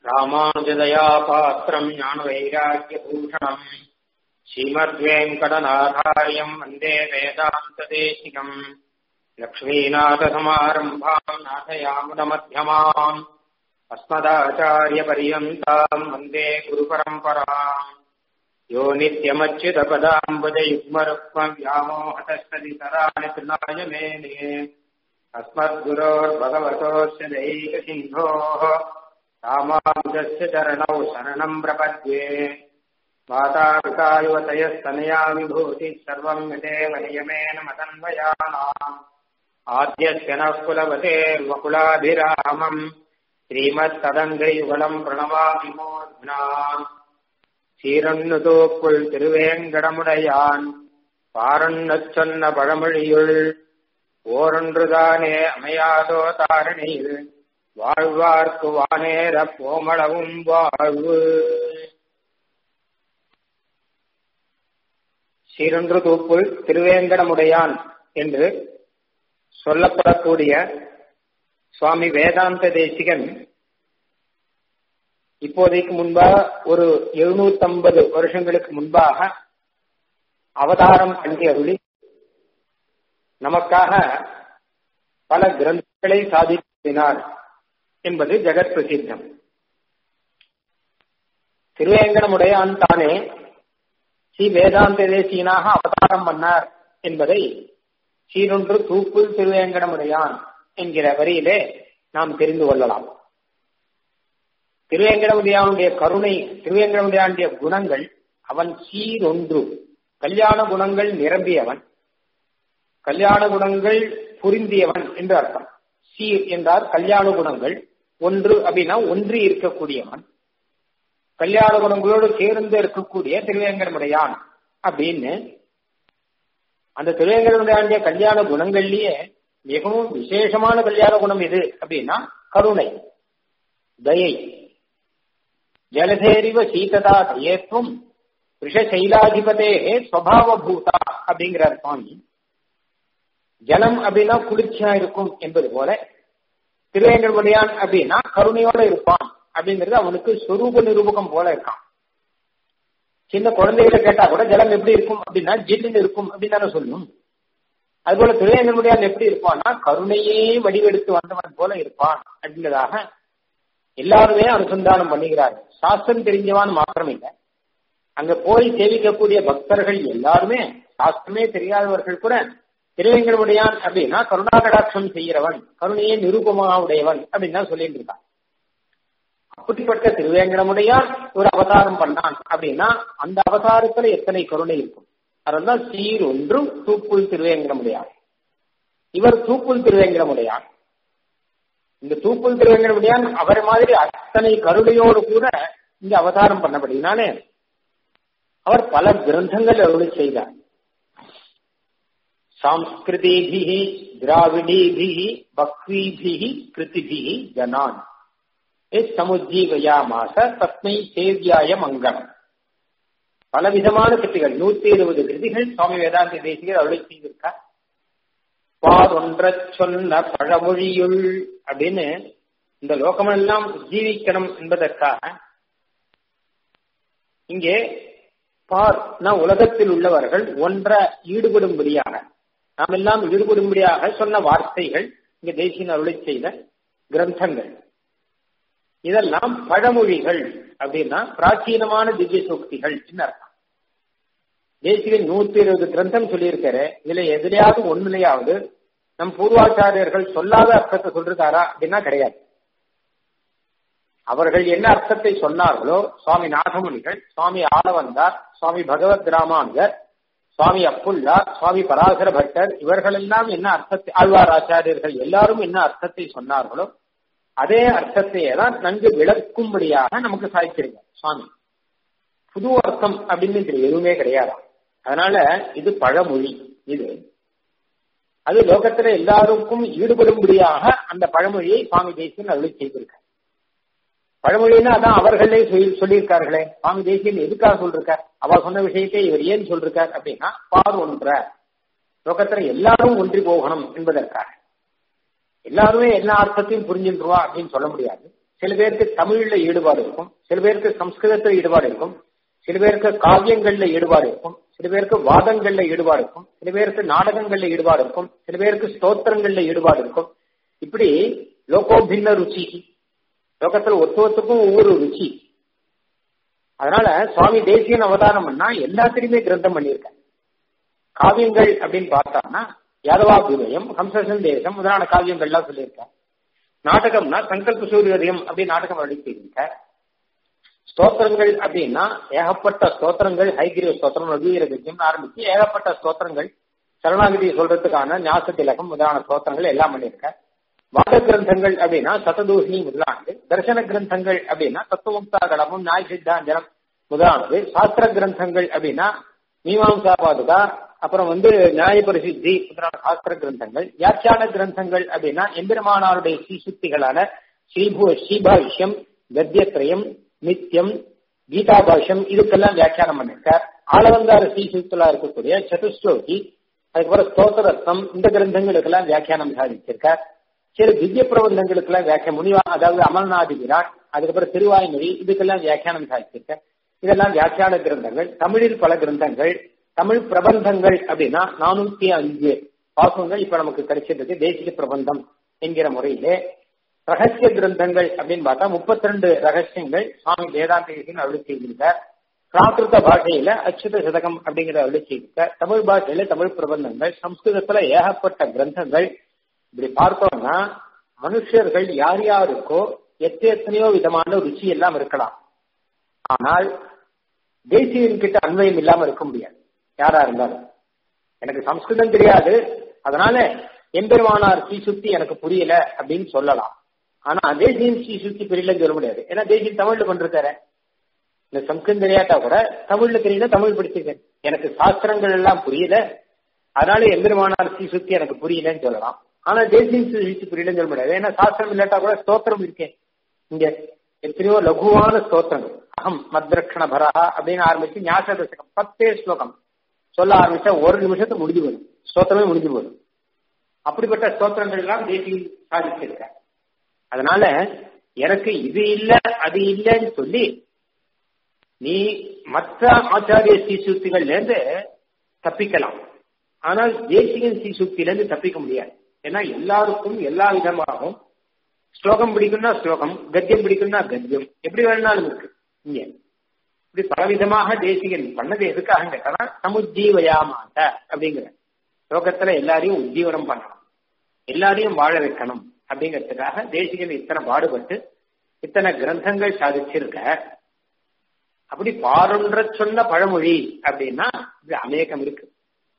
ராமானுஜதயா பாத்திரம் ஞானவைராக்கியபூஷணம் ஸ்ரீமத்வேங்கடநாதாரியம் வந்தே வேதாந்ததேசிகம் லக்ஷ்மீநாதசமாரம்பாம் நாथयामुनमध्यमाम् अस्मदाचार्यपर्यन्ताम् वन्दे गुरुपरम्पराम् यो नित्यमच्युतपदाम्बुजयुग्मरुक्मव्यामोहतस्तदितराणि तृणाय मेने अस्मद्गुरोर्भगवतोऽस्य दैकसिन्धोः रामानुजस्य चरणौ शरणम् प्रपद्ये माता युवतयस्तनया विभूतिः सर्वम् यदेव नियमेन मदन्वयानाम् आद्यस्य नः कुलवतेर्वकुलाभिरामम् श्रीमत्तदङ्गयुगलम् प्रणवामि मूर्ध्ना சீரன்னுதோப்புள் திருவேங்கடமுடையான் பாரண்ணச் சொன்ன பழமொழியுள் ஓரொன்றுதானே அமையாதோ தாரணியில் வாழ்வார்க்கு வானேர போமளவும் வாழ்வு சீரொன்று தூப்புள் திருவேங்கடமுடையான் என்று சொல்லப்படக்கூடிய சுவாமி வேதாந்த தேசிகன் இப்போதைக்கு முன்பாக ஒரு எழுநூத்தம்பது வருஷங்களுக்கு முன்பாக அவதாரம் பண்ணி அருளி நமக்காக பல கிரந்தங்களை சாதித்தினார் என்பது ஜெகத் பிரசித்தம் திருவேங்கடமுடையான் தானே ஸ்ரீ வேதாந்த தேசியனாக அவதாரம் பண்ணார் என்பதை சீரொன்று தூப்புள் திருவேங்கடமுடையான் என்கிற வரியிலே நாம் தெரிந்து கொள்ளலாம் திருவேங்கடமுடியானுடைய கருணை திருவேங்கடமுடியானுடைய குணங்கள் அவன் சீரொன்று கல்யாண குணங்கள் நிரம்பியவன் கல்யாண குணங்கள் புரிந்தியவன் என்று அர்த்தம் சீர் என்றால் கல்யாண குணங்கள் ஒன்று அப்படின்னா ஒன்றி இருக்கக்கூடியவன் கல்யாண குணங்களோடு சேர்ந்து இருக்கக்கூடிய திருவேங்கடமுடையான் அப்படின்னு அந்த திருவேங்கடமுடையானுடைய கல்யாண குணங்கள்லயே மிகவும் விசேஷமான கல்யாண குணம் எது அப்படின்னா கருணை தயை ஜலதேரிவ சீததா தயேத்துவம் ரிஷசைலாதிபதே ஸ்வபாவபூதா அப்படிங்கிறார் சுவாமி ஜலம் அப்படின்னா குளிர்ச்சியா இருக்கும் என்பது போல திருவேங்கடமுடியான் அப்படின்னா கருணையோட இருப்பான் அப்படிங்கிறது அவனுக்கு சொரூப நிரூபகம் போல இருக்கான் சின்ன குழந்தைகளை கேட்டா கூட ஜலம் எப்படி இருக்கும் அப்படின்னா ஜில்லுன்னு இருக்கும் அப்படின்னு தானே சொல்லும் அதுபோல திருவேங்கடமுடியான் எப்படி இருப்பான்னா கருணையே வடிவெடுத்து வந்தவன் போல இருப்பான் அப்படின்றதாக எல்லாருமே அனுசந்தானம் பண்ணுகிறார்கள் சாஸ்திரம் தெரிஞ்சவான் மாத்திரம் இல்லை அங்க போய் சேவிக்கக்கூடிய பக்தர்கள் எல்லாருமே சாஸ்திரமே தெரியாதவர்கள் கூட திருவேங்கடமுடையான் அப்படின்னா கருணாகடாட்சம் செய்கிறவன் கருணையே நிரூபமாக உடையவன் அப்படின்னு தான் சொல்லிட்டு இருக்கான் அப்படிப்பட்ட திருவேங்கடமுடையான் ஒரு அவதாரம் பண்ணான் அப்படின்னா அந்த அவதாரத்துல எத்தனை கருணை இருக்கும் அதெல்லாம் சீர் ஒன்று தூப்புள் திருவேங்கடமுடையான் இவர் தூப்புள் திருவேங்கடமுடையான் இந்த தூப்புள் திருவேங்கடமுடியான் அவர் மாதிரி அத்தனை கருணையோடு கூட இங்க அவதாரம் பண்ணபடினாலே அவர் பல கிரந்தங்கள் அருளை செய்தார் சாஸ்கிருதிபிகி திராவிடீபிகி பக்வீபிகி கிருதிபிகி ஜனான் சமுஜீவயாமாச தஸ்மை சேவியாய மங்களம் பலவிதமான கிருதிகள் நூத்தி இருபது கிருதிகள் சுவாமி வேதாந்த தேசிகர் அருளை செய்திருக்கார் பாதொன்ற சொன்ன பழமொழியுள் அப்படின்னு இந்த லோகமெல்லாம் ஜீவிக்கணும் என்பதற்காக இங்கே பார் உலகத்தில் உள்ளவர்கள் ஒன்ற ஈடுபடும்படியாக நாம் எல்லாம் ஈடுபடும்படியாக சொன்ன வார்த்தைகள் இங்க தேசியன் அருளை செய்த கிரந்தங்கள் இதெல்லாம் பழமொழிகள் அப்படின்னா பிராச்சீனமான திவ்ய சூக்திகள் அர்த்தம் தேசிகன் நூத்தி இருபது கிரந்தம் சொல்லியிருக்காரு இதுல எதிலையாவது ஒண்ணுலையாவது நம் பூர்வாச்சாரியர்கள் சொல்லாத அர்த்தத்தை சொல்றாரா அப்படின்னா கிடையாது அவர்கள் என்ன அர்த்தத்தை சொன்னார்களோ சுவாமி நாகமுனிகள் சுவாமி ஆளவந்தார் சுவாமி பகவத் ராமானுஜர் சுவாமி அப்புல்லா சுவாமி பராசர பட்டர் இவர்களெல்லாம் என்ன அர்த்தத்தை ஆழ்வார் ஆச்சாரியர்கள் எல்லாரும் என்ன அர்த்தத்தை சொன்னார்களோ அதே அர்த்தத்தையே தான் நன்கு விளக்கும்படியாக நமக்கு சாய்ச்சிருங்க சுவாமி புது அர்த்தம் அப்படின்னு இது எதுவுமே கிடையாது அதனால இது பழமொழி இது அது லோகத்துல எல்லாருக்கும் ஈடுபடும்படியாக அந்த பழமொழியை சுவாமி தேசியன் அருளி செய்திருக்க பழமொழின்னா அதான் அவர்களே சொல்லியிருக்கார்களே சுவாமி தேசியன் எதுக்காக சொல்லிருக்கார் அவ சொன்ன விஷயத்தை இவர் ஏன் சொல்லிருக்கார் அப்படின்னா பார் ஒன்ற லோகத்துல எல்லாரும் ஒன்றி போகணும் என்பதற்காக எல்லாருமே எல்லா அர்த்தத்தையும் புரிஞ்சுருவா அப்படின்னு சொல்ல முடியாது சில பேருக்கு தமிழ்ல ஈடுபாடு இருக்கும் சில பேருக்கு சம்ஸ்கிருதத்துல ஈடுபாடு இருக்கும் சில பேருக்கு காவியங்கள்ல ஈடுபாடு இருக்கும் சில பேருக்கு வாதங்கள்ல ஈடுபாடு இருக்கும் சில பேருக்கு நாடகங்கள்ல ஈடுபாடு இருக்கும் சில பேருக்கு ஸ்தோத்திரங்கள்ல ஈடுபாடு இருக்கும் இப்படி லோகோபின்ன ருச்சி லோகத்துல ஒத்துவத்துக்கும் ஒவ்வொரு ருச்சி அதனால சுவாமி தேசியன் அவதாரம் பண்ணா எல்லாத்திலையுமே கிரந்தம் பண்ணியிருக்காங்க காவியங்கள் அப்படின்னு பார்த்தோம்னா யாதவாபிதயம் ஹம்சசன் தேசம் முதலான காவியங்கள்லாம் சொல்லியிருக்காங்க நாடகம்னா சங்கல்ப சூரியோதயம் அப்படின்னு நாடகம் அடிச்சிருக்க ஸ்தோத்திரங்கள் அப்படின்னா ஏகப்பட்ட ஸ்தோத்திரங்கள் ஹைகிரிய ஸ்தோத்திரம் ரகுவீர கத்தியம் ஆரம்பிச்சு ஏகப்பட்ட ஸ்தோத்திரங்கள் சரணாகதி சொல்றதுக்கான ஞாச திலகம் முதலான ஸ்தோத்திரங்கள் எல்லாம் பண்ணியிருக்க வாத கிரந்தங்கள் அப்படின்னா சததூஷணி முதலானது தர்சன கிரந்தங்கள் அப்படின்னா தத்துவமுக்தா கடமும் நாய் சித்தாஞ்சனம் முதலானது சாஸ்திர கிரந்தங்கள் அப்படின்னா மீமாம்சா பாதுகா அப்புறம் வந்து நியாய பரிசுத்தி முதலான சாஸ்திர கிரந்தங்கள் வியாக்கியான கிரந்தங்கள் அப்படின்னா எம்பெருமானாருடைய ஸ்ரீசுத்திகளான ஸ்ரீபு ஸ்ரீபாஷ்யம் கத்தியத்ரயம் நித்தியம் கீதா பாஷ்யம் இதுக்கெல்லாம் வியாக்கியானம் பண்ணிருக்கார் ஆளவந்தார ஸ்ரீசுத்தலா இருக்கக்கூடிய சதுஸ்லோகி அதுக்கப்புறம் ஸ்தோத்திரத்னம் இந்த கிரந்தங்களுக்கெல்லாம் வியாக்கியானம் சாதிச்சிருக்கார் சில திவ்ய பிரபந்தங்களுக்கெல்லாம் வியாக்கியம் முனிவா அதாவது அமல்நாதி விராட் அதுக்கப்புறம் திருவாய்மொழி இதுக்கெல்லாம் வியாக்கியானம் சாதிச்சிருக்கார் இதெல்லாம் வியாக்கியான கிரந்தங்கள் தமிழில் பல கிரந்தங்கள் தமிழ் பிரபந்தங்கள் அப்படின்னா நானூத்தி அஞ்சு பாசங்கள் இப்ப நமக்கு கிடைச்சிருக்கு தேசிய பிரபந்தம் என்கிற முறையிலே ரகசிய கிரந்தங்கள் அப்படின்னு பார்த்தா முப்பத்தி ரெண்டு ரகசியங்கள் சுவாமி வேதாந்தேசின் அருளி செய்திருக்கார் பிராகிருத பாஷையில அச்சுத சதகம் அப்படிங்கிற அருளி செய்திருக்கார் தமிழ் பாஷையில தமிழ் பிரபந்தங்கள் சம்ஸ்கிருதத்துல ஏகப்பட்ட கிரந்தங்கள் இப்படி பார்த்தோம்னா மனுஷர்கள் யார் யாருக்கோ எத்தனை எத்தனையோ விதமான ருச்சி எல்லாம் இருக்கலாம் ஆனால் தேசியன் கிட்ட அன்வயம் இல்லாம இருக்க முடியாது யாரா இருந்தாலும் எனக்கு சம்ஸ்கிருதம் தெரியாது அதனால எம்பெருமானார் ஸ்ரீ சுத்தி எனக்கு புரியல அப்படின்னு சொல்லலாம் ஆனா தேசியன் ஸ்ரீ சுத்தி புரியலன்னு சொல்ல முடியாது ஏன்னா தேசியன் தமிழ்ல பண்றாரு இந்த சம்ஸ்கிருதம் தெரியாட்டா கூட தமிழ்ல தெரியல தமிழ் படிச்சிருக்கேன் எனக்கு சாஸ்திரங்கள் எல்லாம் புரியல அதனால எம்பெருமானார் ஸ்ரீ சுத்தி எனக்கு புரியலன்னு சொல்லலாம் ஆனா தேசியன் ஸ்ரீ சுத்தி புரியலன்னு சொல்ல முடியாது ஏன்னா சாஸ்திரம் இல்லாட்டா கூட ஸ்தோத்திரம் இருக்கேன் இங்க எத்தனையோ லகுவான ஸ்தோத்திரங்கள் அகம் மத்ரக்ஷண பரஹா அப்படின்னு ஆரம்பிச்சு ஞாச தசகம் பத்தே ஸ்லோகம் சொல்ல ஆரம்பிச்சா ஒரு நிமிஷத்துக்கு முடிஞ்சு போடும் ஸ்தோத்திரமே முடிஞ்சு போடும் அப்படிப்பட்ட ஸ்தோத்திரங்கள் எல்லாம் தேசியம் சாதிச்சிருக்க அதனால எனக்கு இது இல்ல அது இல்லைன்னு சொல்லி நீ மற்ற ஆச்சாரிய சீசுக்திகள்ல இருந்து தப்பிக்கலாம் ஆனால் தேசியன் சீசுக்தியில இருந்து தப்பிக்க முடியாது ஏன்னா எல்லாருக்கும் எல்லா விதமாகவும் ஸ்லோகம் பிடிக்கும்னா ஸ்லோகம் கத்தியம் பிடிக்கும்னா கத்தியம் எப்படி வேணாலும் இருக்கு இங்க இப்படி பலவிதமாக தேசிகன் பண்ணது எதுக்காக கேட்டா சமுஜீவயாமாட்ட அப்படிங்கிற லோகத்துல எல்லாரையும் உஜ்ஜீவனம் பண்ணணும் எல்லாரையும் வாழ வைக்கணும் அப்படிங்கிறதுக்காக தேசிகன் இத்தனை பாடுபட்டு இத்தனை கிரந்தங்கள் சாதிச்சிருக்க அப்படி பாருன்ற சொன்ன பழமொழி அப்படின்னா இது அநேகம் இருக்கு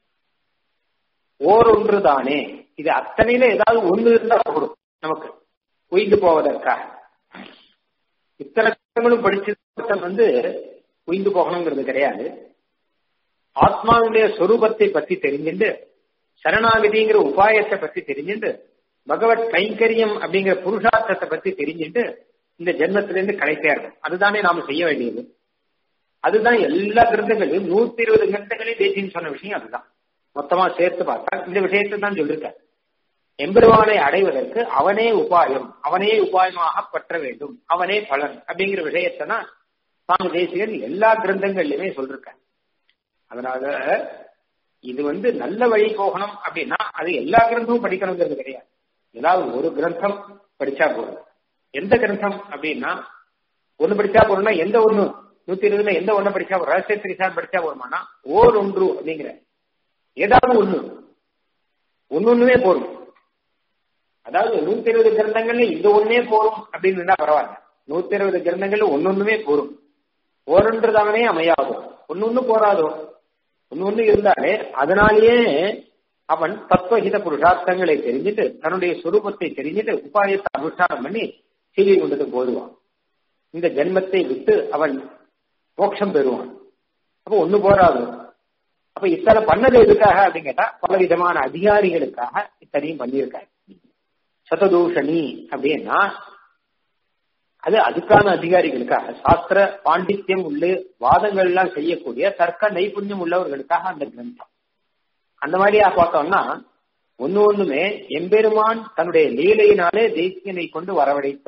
ஓரொன்று தானே இது அத்தனையில ஏதாவது ஒண்ணு இருந்தா போடும் நமக்கு உயிர்ந்து போவதற்காக இத்தனை புத்தகங்களும் படிச்சு வந்து உயிர்ந்து போகணுங்கிறது கிடையாது ஆத்மாவுடைய சொரூபத்தை பத்தி தெரிஞ்சுட்டு சரணாகதிங்கிற உபாயத்தை பத்தி தெரிஞ்சுட்டு பகவத் கைங்கரியம் அப்படிங்கிற புருஷார்த்தத்தை பத்தி தெரிஞ்சுட்டு இந்த ஜென்மத்திலிருந்து கிடைத்தே இருக்கும் அதுதானே நாம செய்ய வேண்டியது அதுதான் எல்லா கிரந்தங்களையும் நூத்தி இருபது கிரந்தங்களையும் தேசியம் சொன்ன விஷயம் அதுதான் மொத்தமா சேர்த்து பார்த்தா இந்த விஷயத்தை தான் சொல்லியிருக்காரு எம்பெருமானை அடைவதற்கு அவனே உபாயம் அவனே உபாயமாக பற்ற வேண்டும் அவனே பலன் அப்படிங்கிற விஷயத்தை தான் சுவாமி தேசிகன் எல்லா கிரந்தங்கள்லயுமே சொல்லிருக்காங்க அதனால இது வந்து நல்ல வழி போகணும் அப்படின்னா அது எல்லா கிரந்தமும் படிக்கணுங்கிறது கிடையாது ஏதாவது ஒரு கிரந்தம் படிச்சா போதும் எந்த கிரந்தம் அப்படின்னா ஒண்ணு படிச்சா போறோம்னா எந்த ஒண்ணு நூத்தி இருபதுல எந்த ஒண்ணு படிச்சா போறோம் ரகசிய திரிசான் படிச்சா போருமானா ஓர் ஒன்று அப்படிங்கிற ஏதாவது ஒண்ணு ஒன்னு ஒண்ணுமே போரும் அதாவது நூத்தி இருபது கிரந்தங்கள்ல இந்த ஒன்னே போரும் அப்படின்னு இருந்தா பரவாயில்ல நூத்தி இருபது கிரந்தங்கள்ல ஒன்னொண்ணுமே போரும் ஓரொன்றுதானே அமையாதோ ஒன்னு ஒண்ணு போராதோ ஒன்னு ஒண்ணு இருந்தாலே அதனாலேயே அவன் தத்துவஹித புருஷார்த்தங்களை தெரிஞ்சுட்டு தன்னுடைய சுரூபத்தை தெரிஞ்சுட்டு உபாயத்தை அனுஷ்டானம் பண்ணி சீவி கொண்டது போடுவான் இந்த ஜென்மத்தை விட்டு அவன் மோட்சம் பெறுவான் அப்ப ஒண்ணு போராது அப்ப இத்தனை பண்ணது எதுக்காக அப்படின்னு கேட்டா பல விதமான அதிகாரிகளுக்காக இத்தனையும் பண்ணியிருக்காங்க சததூஷணி அப்படின்னா அது அதுக்கான அதிகாரிகளுக்காக சாஸ்திர பாண்டித்யம் உள்ள வாதங்கள் எல்லாம் செய்யக்கூடிய தர்க்க நைபுண்ணியம் உள்ளவர்களுக்காக அந்த கிரந்தம் அந்த மாதிரியா பார்த்தோம்னா ஒன்னு ஒண்ணுமே எம்பெருமான் தன்னுடைய லீலையினாலே தேசியனை கொண்டு வரவழைத்தது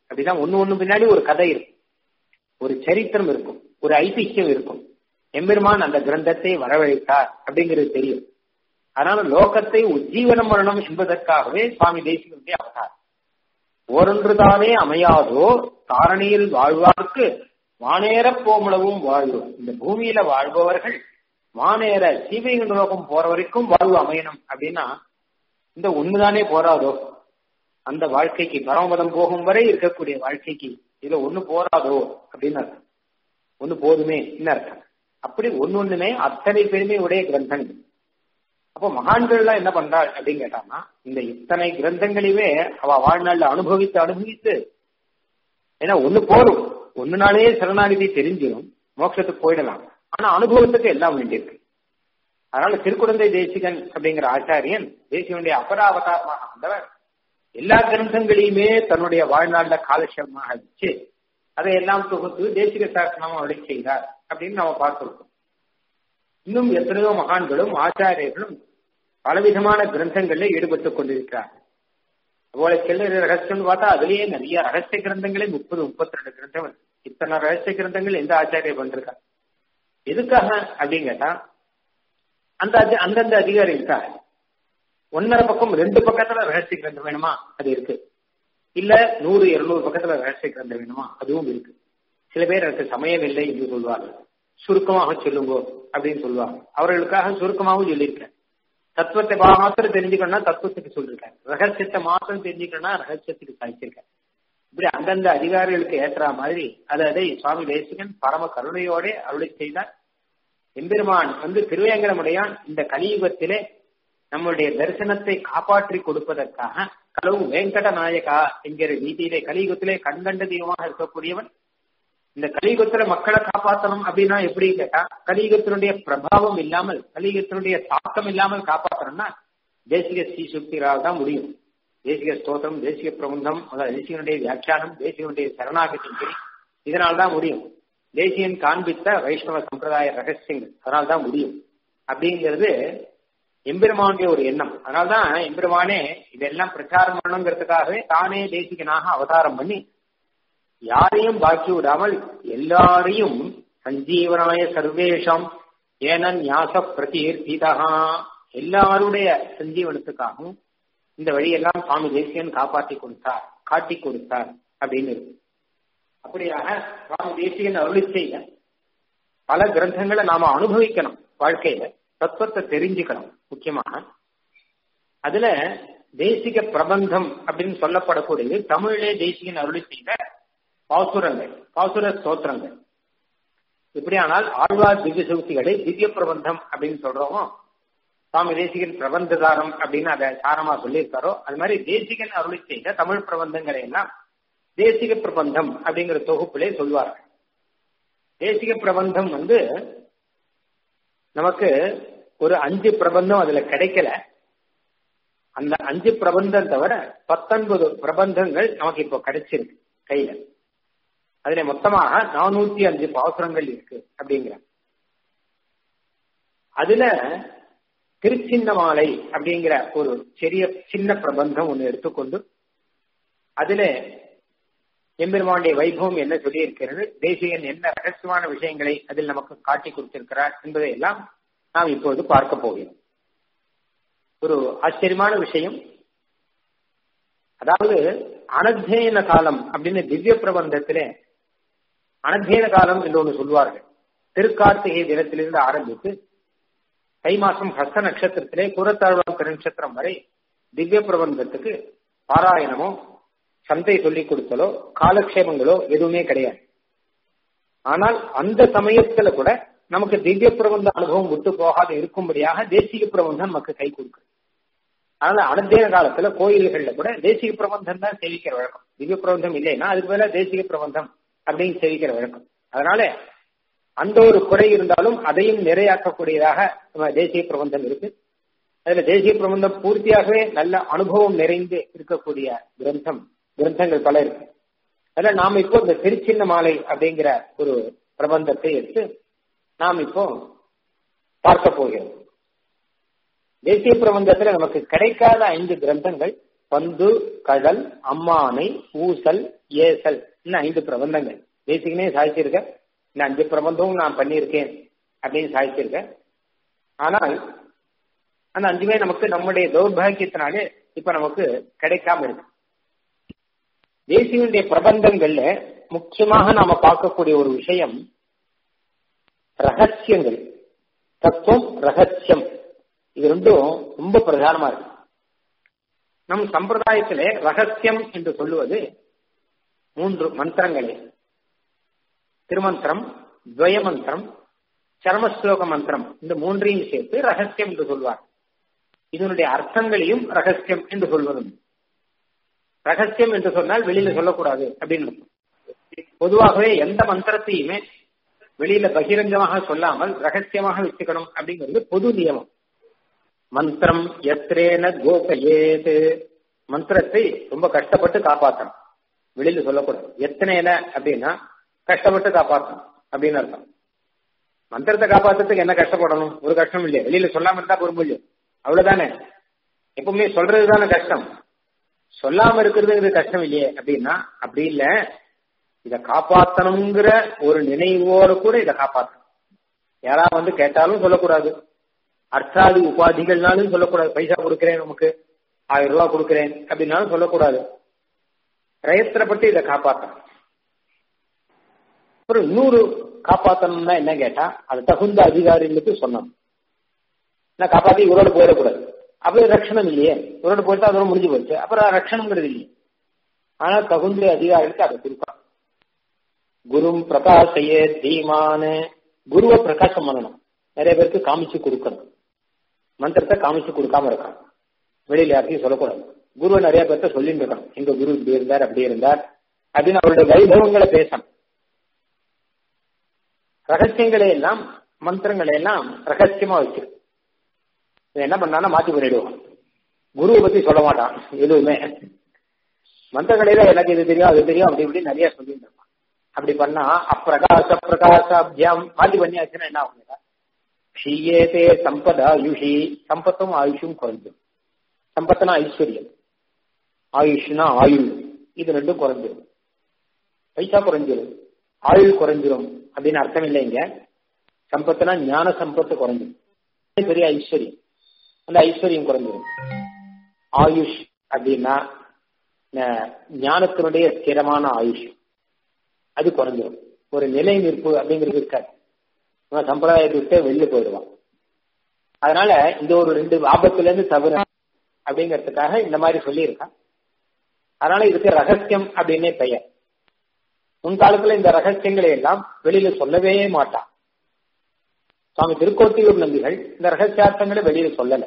அப்படின்னா ஒண்ணு ஒண்ணு பின்னாடி ஒரு கதை இருக்கும் ஒரு சரித்திரம் இருக்கும் ஒரு ஐதிஹ்யம் இருக்கும் எம்பெருமான் அந்த கிரந்தத்தை வரவழைத்தார் அப்படிங்கிறது தெரியும் அதனால லோகத்தை உஜ்ஜீவனம் பண்ணணும் என்பதற்காகவே சுவாமி தேசிகனுடைய அவதாரம் ஓரொன்றுதானே அமையாதோ தாரணியில் வாழ்வார்க்கு வானேற போமுளவும் வாழ்வு இந்த பூமியில வாழ்பவர்கள் வானேற சீவைகள் லோகம் போற வரைக்கும் வாழ்வு அமையணும் அப்படின்னா இந்த ஒண்ணுதானே போராதோ அந்த வாழ்க்கைக்கு பரமபதம் போகும் வரை இருக்கக்கூடிய வாழ்க்கைக்கு இதுல ஒண்ணு போராதோ அப்படின்னு அர்த்தம் ஒண்ணு போதுமே அர்த்தம் அப்படி ஒன்னு ஒண்ணுமே அத்தனை பெருமை உடைய கிரந்தங்கள் அப்போ மகான்கள் எல்லாம் என்ன பண்றாள் அப்படின்னு கேட்டான்னா இந்த இத்தனை கிரந்தங்களையுமே அவ வாழ்நாள்ல அனுபவித்து அனுபவித்து ஏன்னா ஒண்ணு போரும் ஒன்னு நாளே சரணாநிதி தெரிஞ்சிடும் மோட்சத்துக்கு போயிடலாம் ஆனா அனுபவத்துக்கு எல்லாம் வேண்டியிருக்கு அதனால திருக்குழந்தை தேசிகன் அப்படிங்கிற ஆச்சாரியன் தேசிகனுடைய அபராவதாரமாக வந்தவர் எல்லா கிரந்தங்களையுமே தன்னுடைய வாழ்நாள்ல காலட்சேபமாக வச்சு அதையெல்லாம் தொகுத்து தேசிக சாசனமும் அடை செய்தார் அப்படின்னு நம்ம பார்த்திருக்கோம் இன்னும் எத்தனையோ மகான்களும் ஆச்சாரியர்களும் பலவிதமான கிரந்தங்களில் ஈடுபட்டுக் கொண்டிருக்கிறார்கள் அதுபோல சில்லறை ரகசியம்னு பார்த்தா அதுலயே நிறைய ரகசிய கிரந்தங்களே முப்பது முப்பத்தி ரெண்டு கிரந்தம் இத்தனை ரகசிய கிரந்தங்கள் எந்த ஆச்சாரியர் பண்றாங்க எதுக்காக அப்படின்னு கேட்டா அந்த அந்தந்த அதிகாரி இருக்காங்க ஒன்னரை பக்கம் ரெண்டு பக்கத்துல ரகசிய கிரந்தம் வேணுமா அது இருக்கு இல்ல நூறு இருநூறு பக்கத்துல ரகசிய கிரந்தம் வேணுமா அதுவும் இருக்கு சில பேர் எனக்கு சமயம் இல்லை என்று சொல்வார்கள் சுருக்கமாக சொல்லுங்கோ அப்படின்னு சொல்லுவாங்க அவர்களுக்காக சுருக்கமாகவும் சொல்லியிருக்கேன் தத்துவத்தை மாத்திரம் தெரிஞ்சுக்கணும்னா தத்துவத்துக்கு சொல்லியிருக்கேன் ரகசியத்தை மாத்திரம் தெரிஞ்சுக்கணும்னா ரகசியத்துக்கு சாய்ச்சிருக்கேன் இப்படி அந்தந்த அதிகாரிகளுக்கு ஏற்ற மாதிரி அதை அதை சுவாமி தேசிகன் பரம கருணையோட அருளை செய்தார் எம்பெருமான் வந்து திருவேங்கடமுடையான் இந்த கலியுகத்திலே நம்முடைய தரிசனத்தை காப்பாற்றி கொடுப்பதற்காக கலவு வெங்கட நாயகா என்கிற ரீதியிலே கலியுகத்திலே கண்கண்ட தெய்வமாக இருக்கக்கூடியவன் இந்த கலியுகத்துல மக்களை காப்பாற்றணும் அப்படின்னா எப்படி கேட்டா கலியுகத்தினுடைய பிரபாவம் இல்லாமல் கலியுகத்தினுடைய தாக்கம் இல்லாமல் காப்பாற்றணும்னா தேசிக ஸ்ரீசுக்திகளால் தான் முடியும் தேசிக ஸ்தோத்திரம் தேசிக பிரபந்தம் தேசிகனுடைய வியாக்கியானம் தேசிகனுடைய சரணாகத்தின் இதனால் தான் முடியும் தேசியன் காண்பித்த வைஷ்ணவ சம்பிரதாய ரகசியங்கள் அதனால் தான் முடியும் அப்படிங்கிறது எம்பெருமானுடைய ஒரு எண்ணம் அதனால்தான் எம்பெருமானே இதெல்லாம் பிரச்சாரம் பண்ணணுங்கிறதுக்காகவே தானே தேசிகனாக அவதாரம் பண்ணி யாரையும் பாக்கி விடாமல் எல்லாரையும் சஞ்சீவனாய சர்வேஷம் ஏன ஞாச பிரதீர்த்திதா எல்லாருடைய சஞ்சீவனத்துக்காகவும் இந்த வழியெல்லாம் சுவாமி தேசியன் காப்பாற்றி கொடுத்தார் காட்டி கொடுத்தார் அப்படின்னு இருக்கு அப்படியாக சுவாமி தேசியன் அருளி செய்ய பல கிரந்தங்களை நாம அனுபவிக்கணும் வாழ்க்கையில தத்துவத்தை தெரிஞ்சுக்கணும் முக்கியமாக அதுல தேசிக பிரபந்தம் அப்படின்னு சொல்லப்படக்கூடியது தமிழிலே தேசிகன் அருளி செய்த பாசுரங்கள் பாசுர ஸ்தோத்திரங்கள் இப்படியானால் ஆழ்வார் திவ்ய சக்திகளை திவ்ய பிரபந்தம் அப்படின்னு சொல்றோமோ சுவாமி தேசிகன் பிரபந்ததாரம் அப்படின்னு அதை சாரமா சொல்லியிருக்காரோ அது மாதிரி தேசிகன் அருளி செய்த தமிழ் பிரபந்தங்களை எல்லாம் தேசிக பிரபந்தம் அப்படிங்கிற தொகுப்பிலே சொல்வார்கள் தேசிக பிரபந்தம் வந்து நமக்கு ஒரு அஞ்சு பிரபந்தம் அதுல கிடைக்கல அந்த அஞ்சு பிரபந்தம் தவிர பத்தொன்பது பிரபந்தங்கள் நமக்கு இப்போ கிடைச்சிருக்கு கையில அதுல மொத்தமாக நானூத்தி அஞ்சு பாசுரங்கள் இருக்கு அப்படிங்கிற அதுல திருச்சின்னமாலை அப்படிங்கிற ஒரு சிறிய சின்ன பிரபந்தம் ஒன்று எடுத்துக்கொண்டு அதுல எம்பெருமானுடைய வைபவம் என்ன சொல்லியிருக்கிறது தேசியன் என்ன ரகசியமான விஷயங்களை அதில் நமக்கு காட்டி கொடுத்திருக்கிறார் என்பதை எல்லாம் நாம் இப்பொழுது பார்க்க போகிறோம் ஒரு ஆச்சரியமான விஷயம் அதாவது அனத்தியன காலம் அப்படின்னு திவ்ய பிரபந்தத்திலே அனத்தியன காலம் என்று ஒன்று சொல்வார்கள் திருக்கார்த்திகை தினத்திலிருந்து ஆரம்பித்து தை மாசம் ஹஸ்த நட்சத்திரத்திலே குரத்தாழ்வான் திருநட்சத்திரம் வரை திவ்ய பிரபந்தத்துக்கு பாராயணமோ சந்தை சொல்லிக் கொடுத்தலோ காலக்ஷேபங்களோ எதுவுமே கிடையாது ஆனால் அந்த சமயத்துல கூட நமக்கு திவ்ய பிரபந்த அனுபவம் விட்டு போகாத இருக்கும்படியாக தேசிக பிரபந்தம் நமக்கு கை கொடுக்குது அதனால அனந்தேன காலத்துல கோயில்கள்ல கூட தேசிக பிரபந்தம் தான் சேவிக்கிற வழக்கம் திவ்ய பிரபந்தம் இல்லைன்னா அதுக்கு மேல தேசிக பிரபந்தம் அப்படின்னு சேவிக்கிற வழக்கம் அதனால அந்த ஒரு குறை இருந்தாலும் அதையும் நிறையாக்கக்கூடியதாக நம்ம தேசிய பிரபந்தம் இருக்கு அதுல தேசிய பிரபந்தம் பூர்த்தியாகவே நல்ல அனுபவம் நிறைந்து இருக்கக்கூடிய கிரந்தம் கிரந்தங்கள் பல இருக்கு அதுல நாம இப்போ இந்த திருச்சின்ன மாலை அப்படிங்கிற ஒரு பிரபந்தத்தை எடுத்து நாம் இப்போ பார்க்க போகிறோம் தேசிய பிரபந்தத்துல நமக்கு கிடைக்காத ஐந்து கிரந்தங்கள் பந்து கடல் அம்மானை ஊசல் ஏசல் இன்னும் ஐந்து பிரபந்தங்கள் பேசிக்கனே சாதிச்சிருக்கேன் இந்த அஞ்சு பிரபந்தமும் நான் பண்ணியிருக்கேன் அப்படின்னு சாதிச்சிருக்கேன் ஆனால் அந்த அஞ்சுமே நமக்கு நம்முடைய தௌர்பாகியத்தினாலே இப்ப நமக்கு கிடைக்காம இருக்கு தேசியனுடைய பிரபந்தங்கள்ல முக்கியமாக நாம பார்க்கக்கூடிய ஒரு விஷயம் ரகசியங்கள் தத்துவம் ரகசியம் இது ரெண்டும் ரொம்ப பிரதானமா இருக்கு நம் சம்பிரதாயத்திலே ரகசியம் என்று சொல்லுவது மூன்று மந்திரங்களே திருமந்திரம் துவயமந்திரம் சர்மஸ்லோக மந்திரம் இந்த மூன்றையும் சேர்த்து ரகசியம் என்று சொல்வார் இதனுடைய அர்த்தங்களையும் ரகசியம் என்று சொல்வதும் ரகசியம் என்று சொன்னால் வெளியில சொல்லக்கூடாது அப்படின்னு பொதுவாகவே எந்த மந்திரத்தையுமே வெளியில பகிரங்கமாக சொல்லாமல் ரகசியமாக வச்சுக்கணும் அப்படிங்கிறது பொது நியமம் மந்திரம் எத்திரேன கோபயேது மந்திரத்தை ரொம்ப கஷ்டப்பட்டு காப்பாற்றணும் வெளியில சொல்லக்கூடாது எத்தனைல அப்படின்னா கஷ்டப்பட்டு காப்பாற்றணும் அப்படின்னு அர்த்தம் மந்திரத்தை காப்பாத்துறதுக்கு என்ன கஷ்டப்படணும் ஒரு கஷ்டம் இல்லையா வெளியில சொல்லாம இருந்தா பொறுப்பு இல்லையா அவ்வளவுதானே எப்பவுமே சொல்றது தானே கஷ்டம் சொல்லாம இருக்கிறது கஷ்டம் இல்லையே அப்படின்னா அப்படி இல்ல இத காப்பாத்தணுங்கிற ஒரு நினைவோடு கூட இதை காப்பாத்தணும் யாராவது வந்து கேட்டாலும் சொல்லக்கூடாது அர்த்தாதி உபாதிகள்னாலும் சொல்லக்கூடாது பைசா கொடுக்கிறேன் நமக்கு ஆயிரம் ரூபாய் கொடுக்கிறேன் அப்படின்னாலும் சொல்லக்கூடாது பிரயத்தனப்பட்டு இதை காப்பாற்றணும் அப்புறம் இன்னொரு காப்பாற்றணும்னா என்ன கேட்டா அது தகுந்த அதிகாரிகளுக்கு சொன்னோம் நான் காப்பாத்தி இவரோட போயிடக்கூடாது அப்படியே ரட்சணம் இல்லையே இவரோட போயிட்டா அதோட முடிஞ்சு போச்சு அப்புறம் ரட்சணம்ங்கிறது இல்லையே ஆனா தகுந்த அதிகாரிகளுக்கு அதை கொடுக்கலாம் குரும் பிரகாசையே தீமான குருவை பிரகாசம் பண்ணணும் நிறைய பேருக்கு காமிச்சு கொடுக்கணும் மந்திரத்தை காமிச்சு கொடுக்காம இருக்கான் வெளியில யார்த்தையும் சொல்லக்கூடாது குருவை நிறைய பேர்த்த சொல்லிட்டு இருக்கணும் எங்க குரு இப்படி இருந்தார் அப்படி இருந்தார் அப்படின்னு அவருடைய வைபவங்களை பேசணும் ரகசியங்களை எல்லாம் மந்திரங்களை எல்லாம் ரகசியமா வச்சு என்ன பண்ணானா மாத்தி பண்ணிடுவான் குருவை பத்தி சொல்ல மாட்டான் எதுவுமே மந்திரங்களையில எனக்கு இது தெரியும் அது தெரியும் அப்படி இப்படி நிறைய சொல்லிட்டு இருப்பான் அப்படி பண்ணா அப்பிரகாச பிரகாசாபியாம் மாத்தி பண்ணியாச்சுன்னா என்ன ஆகும் ஷீயேதே சம்பத ஆயுஷி சம்பத்தும் ஆயுஷும் குறைஞ்சிடும் சம்பத்துனா ஐஸ்வர்யம் ஆயுஷ்னா ஆயுள் இது ரெண்டும் குறைஞ்சிடும் பைசா குறைஞ்சிடும் ஆயுள் குறைஞ்சிரும் அப்படின்னு அர்த்தம் இல்லைங்க சம்பத்துனா ஞான சம்பத்து குறைஞ்சிடும் பெரிய ஐஸ்வர்யம் அந்த ஐஸ்வர்யம் குறைஞ்சிடும் ஆயுஷ் அப்படின்னா ஞானத்தினுடைய ஸ்திரமான ஆயுஷ் அது குறைஞ்சிடும் ஒரு நிலை நிற்பு அப்படிங்கிறது இருக்காது சம்பிரதாயத்தை விட்டு வெளியே போயிடுவான் அதனால இந்த ஒரு ரெண்டு ஆபத்துல இருந்து தவிர அப்படிங்கிறதுக்காக இந்த மாதிரி சொல்லியிருக்கான் அதனால இதுக்கு ரகசியம் அப்படின்னே பெயர் முன்காலத்துல இந்த ரகசியங்களை எல்லாம் வெளியில சொல்லவே மாட்டான் சுவாமி திருக்கோட்டியூர் நம்பிகள் இந்த ரகசியார்த்தங்களை வெளியில சொல்லல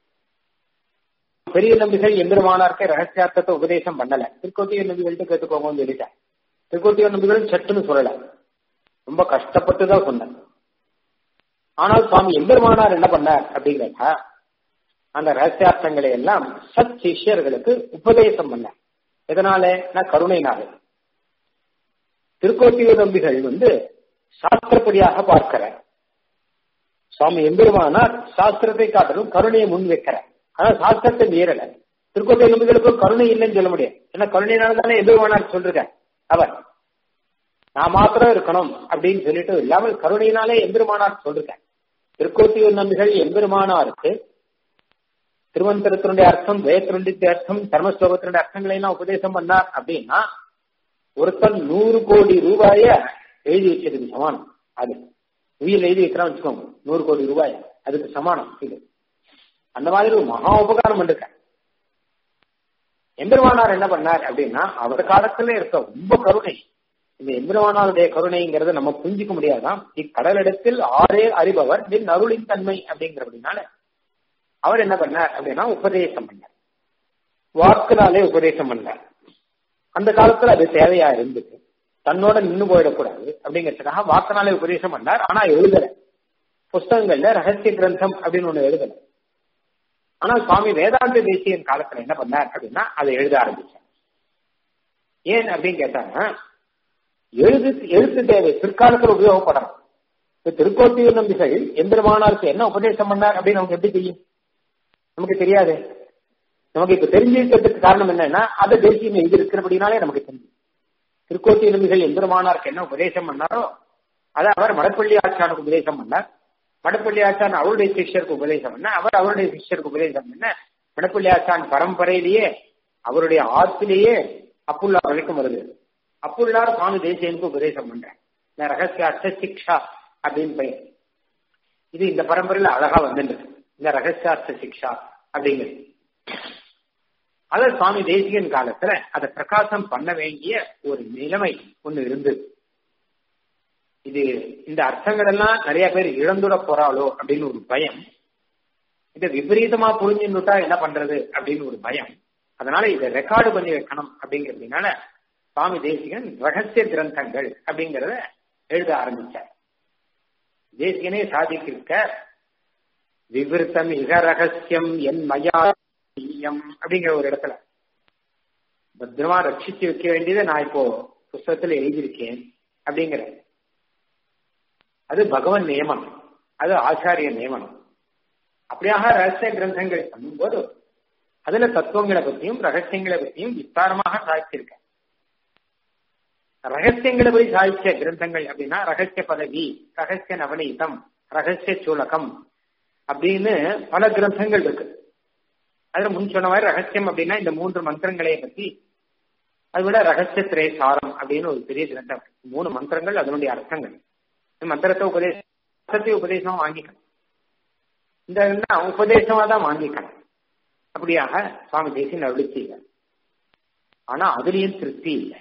பெரிய நம்பிகள் எம்பெருமானார்க்கே ரகசியார்த்தத்தை உபதேசம் பண்ணல திருக்கோட்டியூர் நம்பிகள்கிட்ட கேட்டுக்கோங்கன்னு சொல்லிட்டேன் திருக்கோட்டியூர் நம்பிகள் சட்டுன்னு சொல்லல ரொம்ப கஷ்டப்பட்டு தான் சொன்னேன் ஆனால் சுவாமி எம்பெருமானார் என்ன பண்ணார் அப்படிங்கிறா அந்த ரகசியார்த்தங்களை எல்லாம் சத் சிஷ்யர்களுக்கு உபதேசம் பண்ணார் எதனால நான் கருணைனாலே திருக்கோட்டியூர் நம்பிகள் வந்து சாஸ்திரப்படியாக பார்க்கிறார் சுவாமி எம்பெருமானார் சாஸ்திரத்தை காட்டிலும் கருணையை முன் வைக்கிறார் ஆனா சாஸ்திரத்தை மீறல திருக்கோட்டை நம்பிகளுக்கும் கருணை இல்லைன்னு சொல்ல முடியாது ஏன்னா கருணையினால தானே எம்பெருமானார் சொல்றாங்க அவர் நான் மாத்திரம் இருக்கணும் அப்படின்னு சொல்லிட்டு இல்லாமல் கருணையினாலே எம்பெருமானார் சொல்றேன் திருக்கோட்டியூர் நம்பிகள் எம்பெருமானாருக்கு திருவந்தரத்தினுடைய அர்த்தம் வேத்தினுடைய அர்த்தம் தர்மஸ்லோகத்தினுடைய அர்த்தங்களை எல்லாம் உபதேசம் பண்ணார் அப்படின்னா ஒருத்தன் நூறு கோடி ரூபாய எழுதி வச்சதுக்கு சமானம் அது உயிர் எழுதி வைக்கிறான் வச்சுக்கோங்க நூறு கோடி ரூபாய் அதுக்கு சமானம் இது அந்த மாதிரி ஒரு மகா உபகாரம் பண்ணிருக்க எம்பெருமானார் என்ன பண்ணார் அப்படின்னா அவர் காலத்துல இருக்க ரொம்ப கருணை இந்த எம்பெருமானாருடைய கருணைங்கிறத நம்ம புரிஞ்சிக்க முடியாதான் இக்கடலிடத்தில் ஆறே அறிபவர் நின் அருளின் தன்மை அப்படிங்கிறபடினால அவர் என்ன பண்ணார் அப்படின்னா உபதேசம் பண்ணார் வாக்குனாலே உபதேசம் பண்ணார் அந்த காலத்துல அது தேவையா இருந்தது தன்னோட நின்று போயிடக்கூடாது அப்படிங்கிறதுக்காக வாக்குனாலே உபதேசம் பண்ணார் ஆனா எழுதல புஸ்தகங்கள்ல ரகசிய கிரந்தம் அப்படின்னு ஒண்ணு எழுதல ஆனா சுவாமி வேதாந்த தேசியன் காலத்துல என்ன பண்ணார் அப்படின்னா அதை எழுத ஆரம்பிச்சார் ஏன் அப்படின்னு கேட்டாங்கன்னா எழுது எழுத்து தேவை பிற்காலத்தில் உபயோகப்படணும் திருக்கோட்டியூர் நம்பிகள் எம்பெருமானாருக்கு என்ன உபதேசம் பண்ணார் அப்படின்னு நமக்கு எப்படி தெரியும் நமக்கு தெரியாது நமக்கு இப்ப தெரிஞ்சிருக்கிறதுக்கு காரணம் என்னன்னா அதை தேசியம் எழுதி இருக்கிறபடினாலே நமக்கு தெரியும் திருக்கோட்டி எலும்புகள் எம்பெருமானாருக்கு என்ன உபதேசம் பண்ணாரோ அதை அவர் மடப்பள்ளி ஆச்சானுக்கு உபதேசம் பண்ணார் மடப்பள்ளி ஆச்சான் அவருடைய சிஷ்யருக்கு உபதேசம் பண்ண அவர் அவருடைய சிஷ்யருக்கு உபதேசம் பண்ண மடப்பள்ளி ஆச்சான் பரம்பரையிலேயே அவருடைய ஆற்றிலேயே அப்புள்ளார் வரைக்கும் வருது அப்புள்ளார் சுவாமி தேசியனுக்கு உபதேசம் பண்றேன் இந்த ரகசிய அர்த்த சிக்ஷா அப்படின்னு பெயர் இது இந்த பரம்பரையில அழகா வந்துருக்கு இந்த ரகசியார்த்த சிக்ஷா அப்படிங்கிறது அத சுவாமி தேசிகன் காலத்துல அதை பிரகாசம் பண்ண வேண்டிய ஒரு நிலைமை ஒண்ணு இருந்தது இது இந்த அர்த்தங்கள் எல்லாம் நிறைய பேர் இழந்துட போறாளோ அப்படின்னு ஒரு பயம் இதை விபரீதமா புரிஞ்சுட்டா என்ன பண்றது அப்படின்னு ஒரு பயம் அதனால இதை ரெக்கார்டு பண்ணி வைக்கணும் அப்படிங்கிறதுனால சுவாமி தேசிகன் ரகசிய கிரந்தங்கள் அப்படிங்கறத எழுத ஆரம்பிச்சார் தேசிகனே சாதிக்கிருக்க விவிருத்தம் இக ரகசியம் என் மயா அப்படிங்கிற ஒரு இடத்துல பத்திரமா ரட்சிச்சு வைக்க வேண்டியதை நான் இப்போ புஸ்தகத்துல எழுதியிருக்கேன் அப்படிங்கிற அது பகவன் நியமனம் அது ஆச்சாரிய நியமனம் அப்படியாக ரகசிய கிரந்தங்கள் பண்ணும்போது அதுல தத்துவங்களை பத்தியும் ரகசியங்களை பத்தியும் விஸ்தாரமாக சாதிச்சிருக்க ரகசியங்களை பற்றி சாதிச்ச கிரந்தங்கள் அப்படின்னா ரகசிய பதவி ரகசிய நவநீதம் ரகசிய சூலகம் அப்படின்னு பல கிரந்தங்கள் இருக்கு அதுல முன் சொன்ன மாதிரி ரகசியம் அப்படின்னா இந்த மூன்று மந்திரங்களை பத்தி அதை விட ரகசிய திரை சாரம் அப்படின்னு ஒரு பெரிய கிரந்தம் மூணு மந்திரங்கள் அதனுடைய அர்த்தங்கள் மந்திரத்தை உபதேசம் அர்த்தத்தை உபதேசமா வாங்கிக்கணும் இந்த உபதேசமா தான் வாங்கிக்கணும் அப்படியாக சுவாமி தேசியன் அருளி செய்வார் ஆனா அதுலயும் திருப்தி இல்லை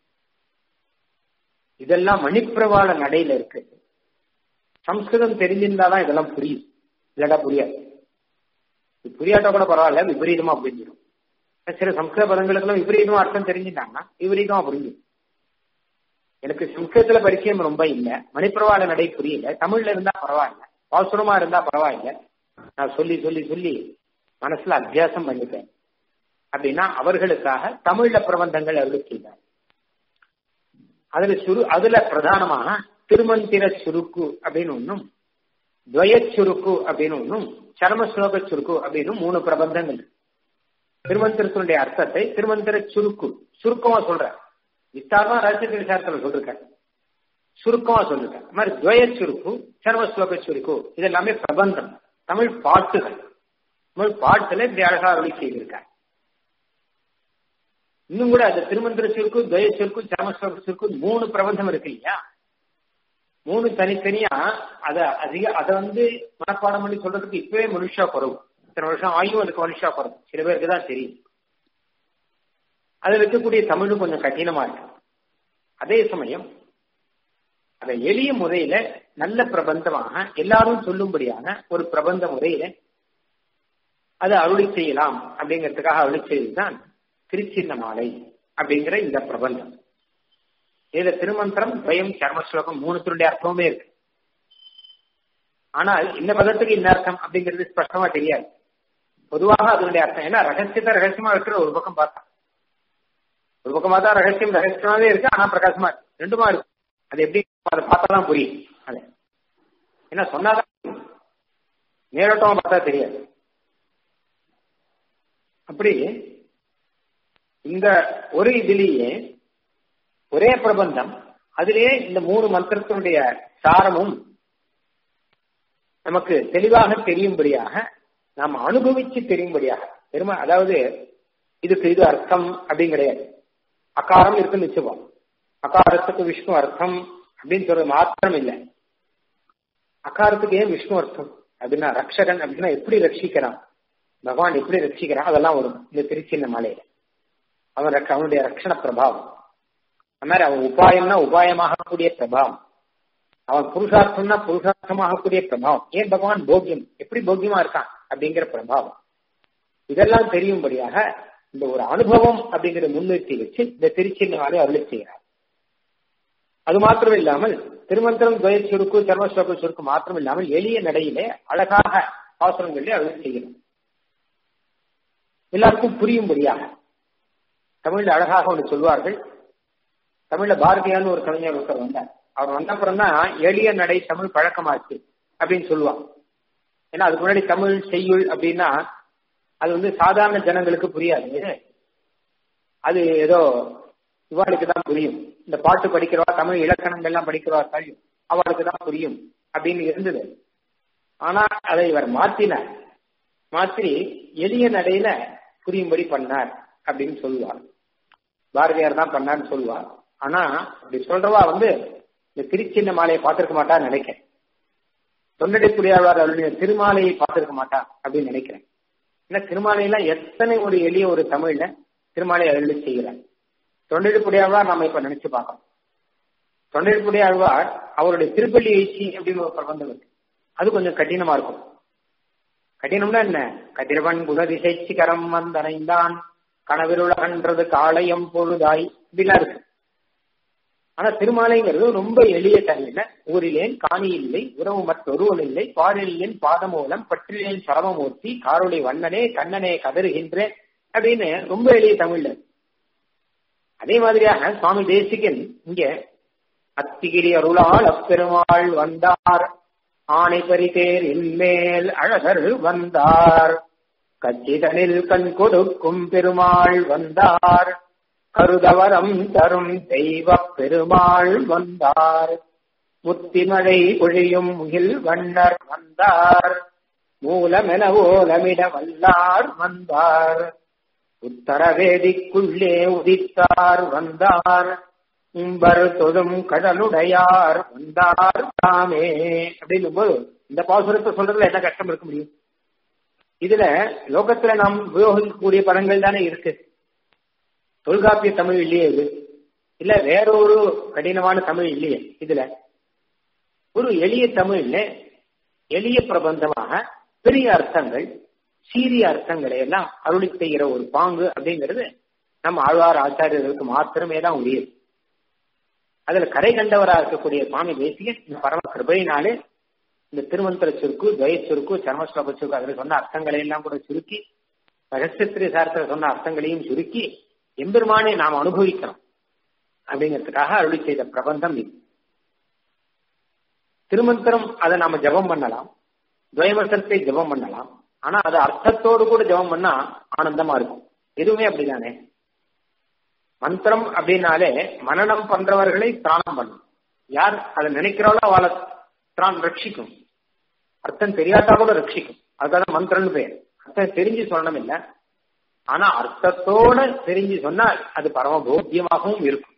இதெல்லாம் மணிப்பிரவாள நடையில இருக்கு சம்ஸ்கிருதம் தெரிஞ்சிருந்தாதான் இதெல்லாம் புரியும் இல்லடா புரியாது புரியாட்டா கூட பரவாயில்ல விபரீதமா புரிஞ்சிடும் சில சம்ஸ்கிருத பதங்களுக்கெல்லாம் விபரீதமா அர்த்தம் தெரிஞ்சுட்டாங்கன்னா விபரீதமா புரிஞ்சிடும் எனக்கு சம்ஸ்கிருதத்துல பரிச்சயம் ரொம்ப இல்ல மணிப்பிரவாள நடை புரியல தமிழ்ல இருந்தா பரவாயில்ல பாசுரமா இருந்தா பரவாயில்ல நான் சொல்லி சொல்லி சொல்லி மனசுல அத்தியாசம் பண்ணிட்டேன் அப்படின்னா அவர்களுக்காக தமிழ்ல பிரபந்தங்கள் அருள் செய்தார் அதுல சுரு அதுல பிரதானமாக திருமந்திர சுருக்கு அப்படின்னு ஒன்னும் துவய சுருக்கு அப்படின்னு ஒன்னும் சர்ம ஸ்லோக சுருக்கு அப்படின்னு மூணு பிரபந்தங்கள் திருமந்திரத்தினுடைய அர்த்தத்தை திருமந்திர சுருக்கு சுருக்கமா சொல்ற விஸ்தாரமா ரகசிய விசாரத்துல சொல்லிருக்காரு சுருக்கமா சொல்லிருக்காரு அது மாதிரி துவய சுருக்கு சர்ம ஸ்லோக சுருக்கு இது எல்லாமே பிரபந்தம் தமிழ் பாட்டுகள் தமிழ் பாட்டுல இப்படி அழகா அருளி செய்திருக்காரு இன்னும் கூட அந்த திருமந்திர சுருக்கு துவய சுருக்கு சர்ம ஸ்லோக சுருக்கு மூணு பிரபந்தம் இருக்கு இல்லையா மூணு தனித்தனியா அத அதிக அதை வந்து மனப்பாடம் பண்ணி சொல்றதுக்கு இப்பவே மனுஷா குறவு இத்தனை வருஷம் ஆயும் அதுக்கு மனுஷா குறவு சில பேருக்கு தான் தெரியும் அதுல இருக்கக்கூடிய தமிழும் கொஞ்சம் கடினமா இருக்கு அதே சமயம் அதை எளிய முறையில நல்ல பிரபந்தமாக எல்லாரும் சொல்லும்படியான ஒரு பிரபந்த முறையில அதை அருளி செய்யலாம் அப்படிங்கிறதுக்காக அருளி செய்ததுதான் திருச்சின்ன மாலை அப்படிங்கிற இந்த பிரபந்தம் இதுல திருமந்திரம் துவயம் சர்ம ஸ்லோகம் மூணுத்தினுடைய அர்த்தமுமே இருக்கு ஆனால் இந்த பதத்துக்கு இந்த அர்த்தம் அப்படிங்கிறது ஸ்பஷ்டமா தெரியாது பொதுவாக அதனுடைய அர்த்தம் ஏன்னா ரகசியத்தை ரகசியமா வைக்கிற ஒரு பக்கம் பார்த்தா ஒரு பக்கம் பார்த்தா ரகசியம் ரகசியமாவே இருக்கு ஆனா பிரகாசமா இருக்கு ரெண்டுமா இருக்கு அது எப்படி அதை பார்த்தாதான் புரியும் அது ஏன்னா சொன்னாதான் நேரோட்டமா பார்த்தா தெரியாது அப்படி இந்த ஒரு இதுலேயே ஒரே பிரபந்தம் அதிலேயே இந்த மூணு மந்திரத்தினுடைய சாரமும் நமக்கு தெளிவாக தெரியும்படியாக நாம் அனுபவிச்சு தெரியும்படியாக பெருமை அதாவது இதுக்கு இது அர்த்தம் அப்படின்னு கிடையாது அகாரம் இருக்குன்னு வச்சுப்போம் அகாரத்துக்கு விஷ்ணு அர்த்தம் அப்படின்னு சொல்றது மாத்திரம் இல்லை அகாரத்துக்கு ஏன் விஷ்ணு அர்த்தம் அப்படின்னா ரக்ஷகன் அப்படின்னா எப்படி ரட்சிக்கிறான் பகவான் எப்படி ரட்சிக்கிறான் அதெல்லாம் வரும் இந்த திருச்சின்ன மலையில அவன் அவனுடைய ரட்சண பிரபாவம் அது மாதிரி அவன் உபாயம்னா உபாயமாகக்கூடிய பிரபாவம் அவன் புருஷார்த்தம்னா புருஷார்த்தமாகக்கூடிய பிரபாவம் ஏன் பகவான் போக்கியம் எப்படி போக்கியமா இருக்கான் அப்படிங்கிற பிரபாவம் இதெல்லாம் தெரியும்படியாக இந்த ஒரு அனுபவம் அப்படிங்கிற முன்னிறுத்தி வச்சு இந்த திருச்சின்னாலே அருளி செய்கிறார் அது மாத்திரம் இல்லாமல் திருமந்திரம் துவய சுருக்கு சர்மஸ்லோக சுருக்கு மாத்திரம் இல்லாமல் எளிய நடையிலே அழகாக பாசுரங்களிலே அருளி செய்கிறோம் எல்லாருக்கும் புரியும்படியாக தமிழ்ல அழகாக ஒன்று சொல்வார்கள் தமிழ்ல பாரதியான்னு ஒரு கவிஞர் ஒருத்தர் வந்தார் அவர் வந்த அப்புறம் தான் எளிய நடை தமிழ் பழக்கமாச்சு அப்படின்னு சொல்லுவாங்க ஏன்னா அதுக்கு முன்னாடி தமிழ் செய்யுள் அப்படின்னா அது வந்து சாதாரண ஜனங்களுக்கு புரியாது அது ஏதோ இவாளுக்கு தான் புரியும் இந்த பாட்டு படிக்கிறவா தமிழ் இலக்கணங்கள் எல்லாம் படிக்கிறவா தெரியும் அவளுக்கு தான் புரியும் அப்படின்னு இருந்தது ஆனா அதை இவர் மாத்தினார் மாற்றி எளிய நடையில புரியும்படி பண்ணார் அப்படின்னு சொல்லுவார் பாரதியார் தான் பண்ணார்னு சொல்லுவார் ஆனா அப்படி சொல்றவா வந்து இந்த திருச்சின்ன மாலையை பார்த்திருக்க மாட்டான்னு நினைக்கிறேன் தொண்டடிப்புரியாளர் அவருடைய திருமாலையை பார்த்திருக்க மாட்டா அப்படின்னு நினைக்கிறேன் ஏன்னா திருமாலையெல்லாம் எத்தனை ஒரு எளிய ஒரு தமிழ்ல திருமாலை அருளி செய்கிறார் தொண்டடிப்புடையாழ்வார் நாம இப்ப நினைச்சு பார்க்கணும் தொண்டடிப்புடையாழ்வார் அவருடைய திருப்பள்ளி எழுச்சி அப்படின்னு ஒரு பிரபந்தம் இருக்கு அது கொஞ்சம் கடினமா இருக்கும் கடினம்னா என்ன கதிரவன் குணதிசைச்சி கரம் வந்தனைந்தான் கனவிருளகன்றது காளையம் பொழுதாய் இப்படிலாம் இருக்கு ஆனா திருமாலைங்கிறது ரொம்ப எளிய தமிழ்ல ஊரிலேன் காணி இல்லை உறவு மற்றொருவல் இல்லை பாரிலேன் பாதமூலம் பற்றிலேன் சரமமூர்த்தி காரொளி வண்ணனே கண்ணனே கதறுகின்றேன் அப்படின்னு ரொம்ப எளிய தமிழ்ல அதே மாதிரியாக சுவாமி தேசிகன் இங்க அத்திகிரி அருளால் அப்பெருமாள் வந்தார் ஆணை பரிதேர் இன்மேல் அழகர் வந்தார் கச்சிதனில் கண் கொடுக்கும் பெருமாள் வந்தார் கருதவரம் தரும் தெய்வ பெருமாள் வந்தார் முத்திமழை ஒழியும் முகில் வண்ணர் வந்தார் மூலமென ஓலமிட வல்லார் வந்தார் உத்தரவேதிக்குள்ளே உதித்தார் வந்தார் உம்பர் தொழும் கடலுடையார் வந்தார் தாமே அப்படின்னும் போது இந்த பாசுரத்தை சொல்றதுல என்ன கஷ்டம் இருக்க முடியும் இதுல லோகத்துல நாம் உபயோகிக்கக்கூடிய படங்கள் தானே இருக்கு தொல்காப்பிய தமிழ் இல்லையே இது இல்ல வேற ஒரு கடினமான தமிழ் இல்லையே இதுல ஒரு எளிய தமிழ்ல எளிய பிரபந்தமாக பெரிய அர்த்தங்கள் சீரிய அர்த்தங்களை எல்லாம் அருளி செய்கிற ஒரு பாங்கு அப்படிங்கிறது நம்ம ஆழ்வார் ஆச்சாரியர்களுக்கு மாத்திரமே தான் உரியது அதுல கரை கண்டவராக இருக்கக்கூடிய சுவாமி தேசிகன் இந்த பரம கிருபையினாலே இந்த திருமந்திர சுருக்கு துவய சுருக்கு சர்மஸ்லோக சுருக்கு அதில் சொன்ன அர்த்தங்களை எல்லாம் கூட சுருக்கி ரகசியத்திரி சாரத்தில் சொன்ன அர்த்தங்களையும் சுருக்கி எம்பெருமானை நாம் அனுபவிக்கிறோம் அப்படிங்கிறதுக்காக அருளி செய்த பிரபந்தம் இது திருமந்திரம் அதை நாம ஜபம் பண்ணலாம் துவயமந்திரத்தை ஜபம் பண்ணலாம் ஆனா அது அர்த்தத்தோடு கூட ஜபம் பண்ணா ஆனந்தமா இருக்கும் எதுவுமே அப்படிதானே மந்திரம் அப்படின்னாலே மனநம் பண்றவர்களை திராணம் பண்ணும் யார் அதை நினைக்கிறாளோ அவளை திரான் ரட்சிக்கும் அர்த்தம் தெரியாட்டா கூட ரட்சிக்கும் அதுக்காக மந்திரம்னு பேர் அர்த்தம் தெரிஞ்சு சொல்லணும் இல்லை ஆனா அர்த்தத்தோட தெரிஞ்சு சொன்னால் அது பரம போக்கியமாகவும் இருக்கும்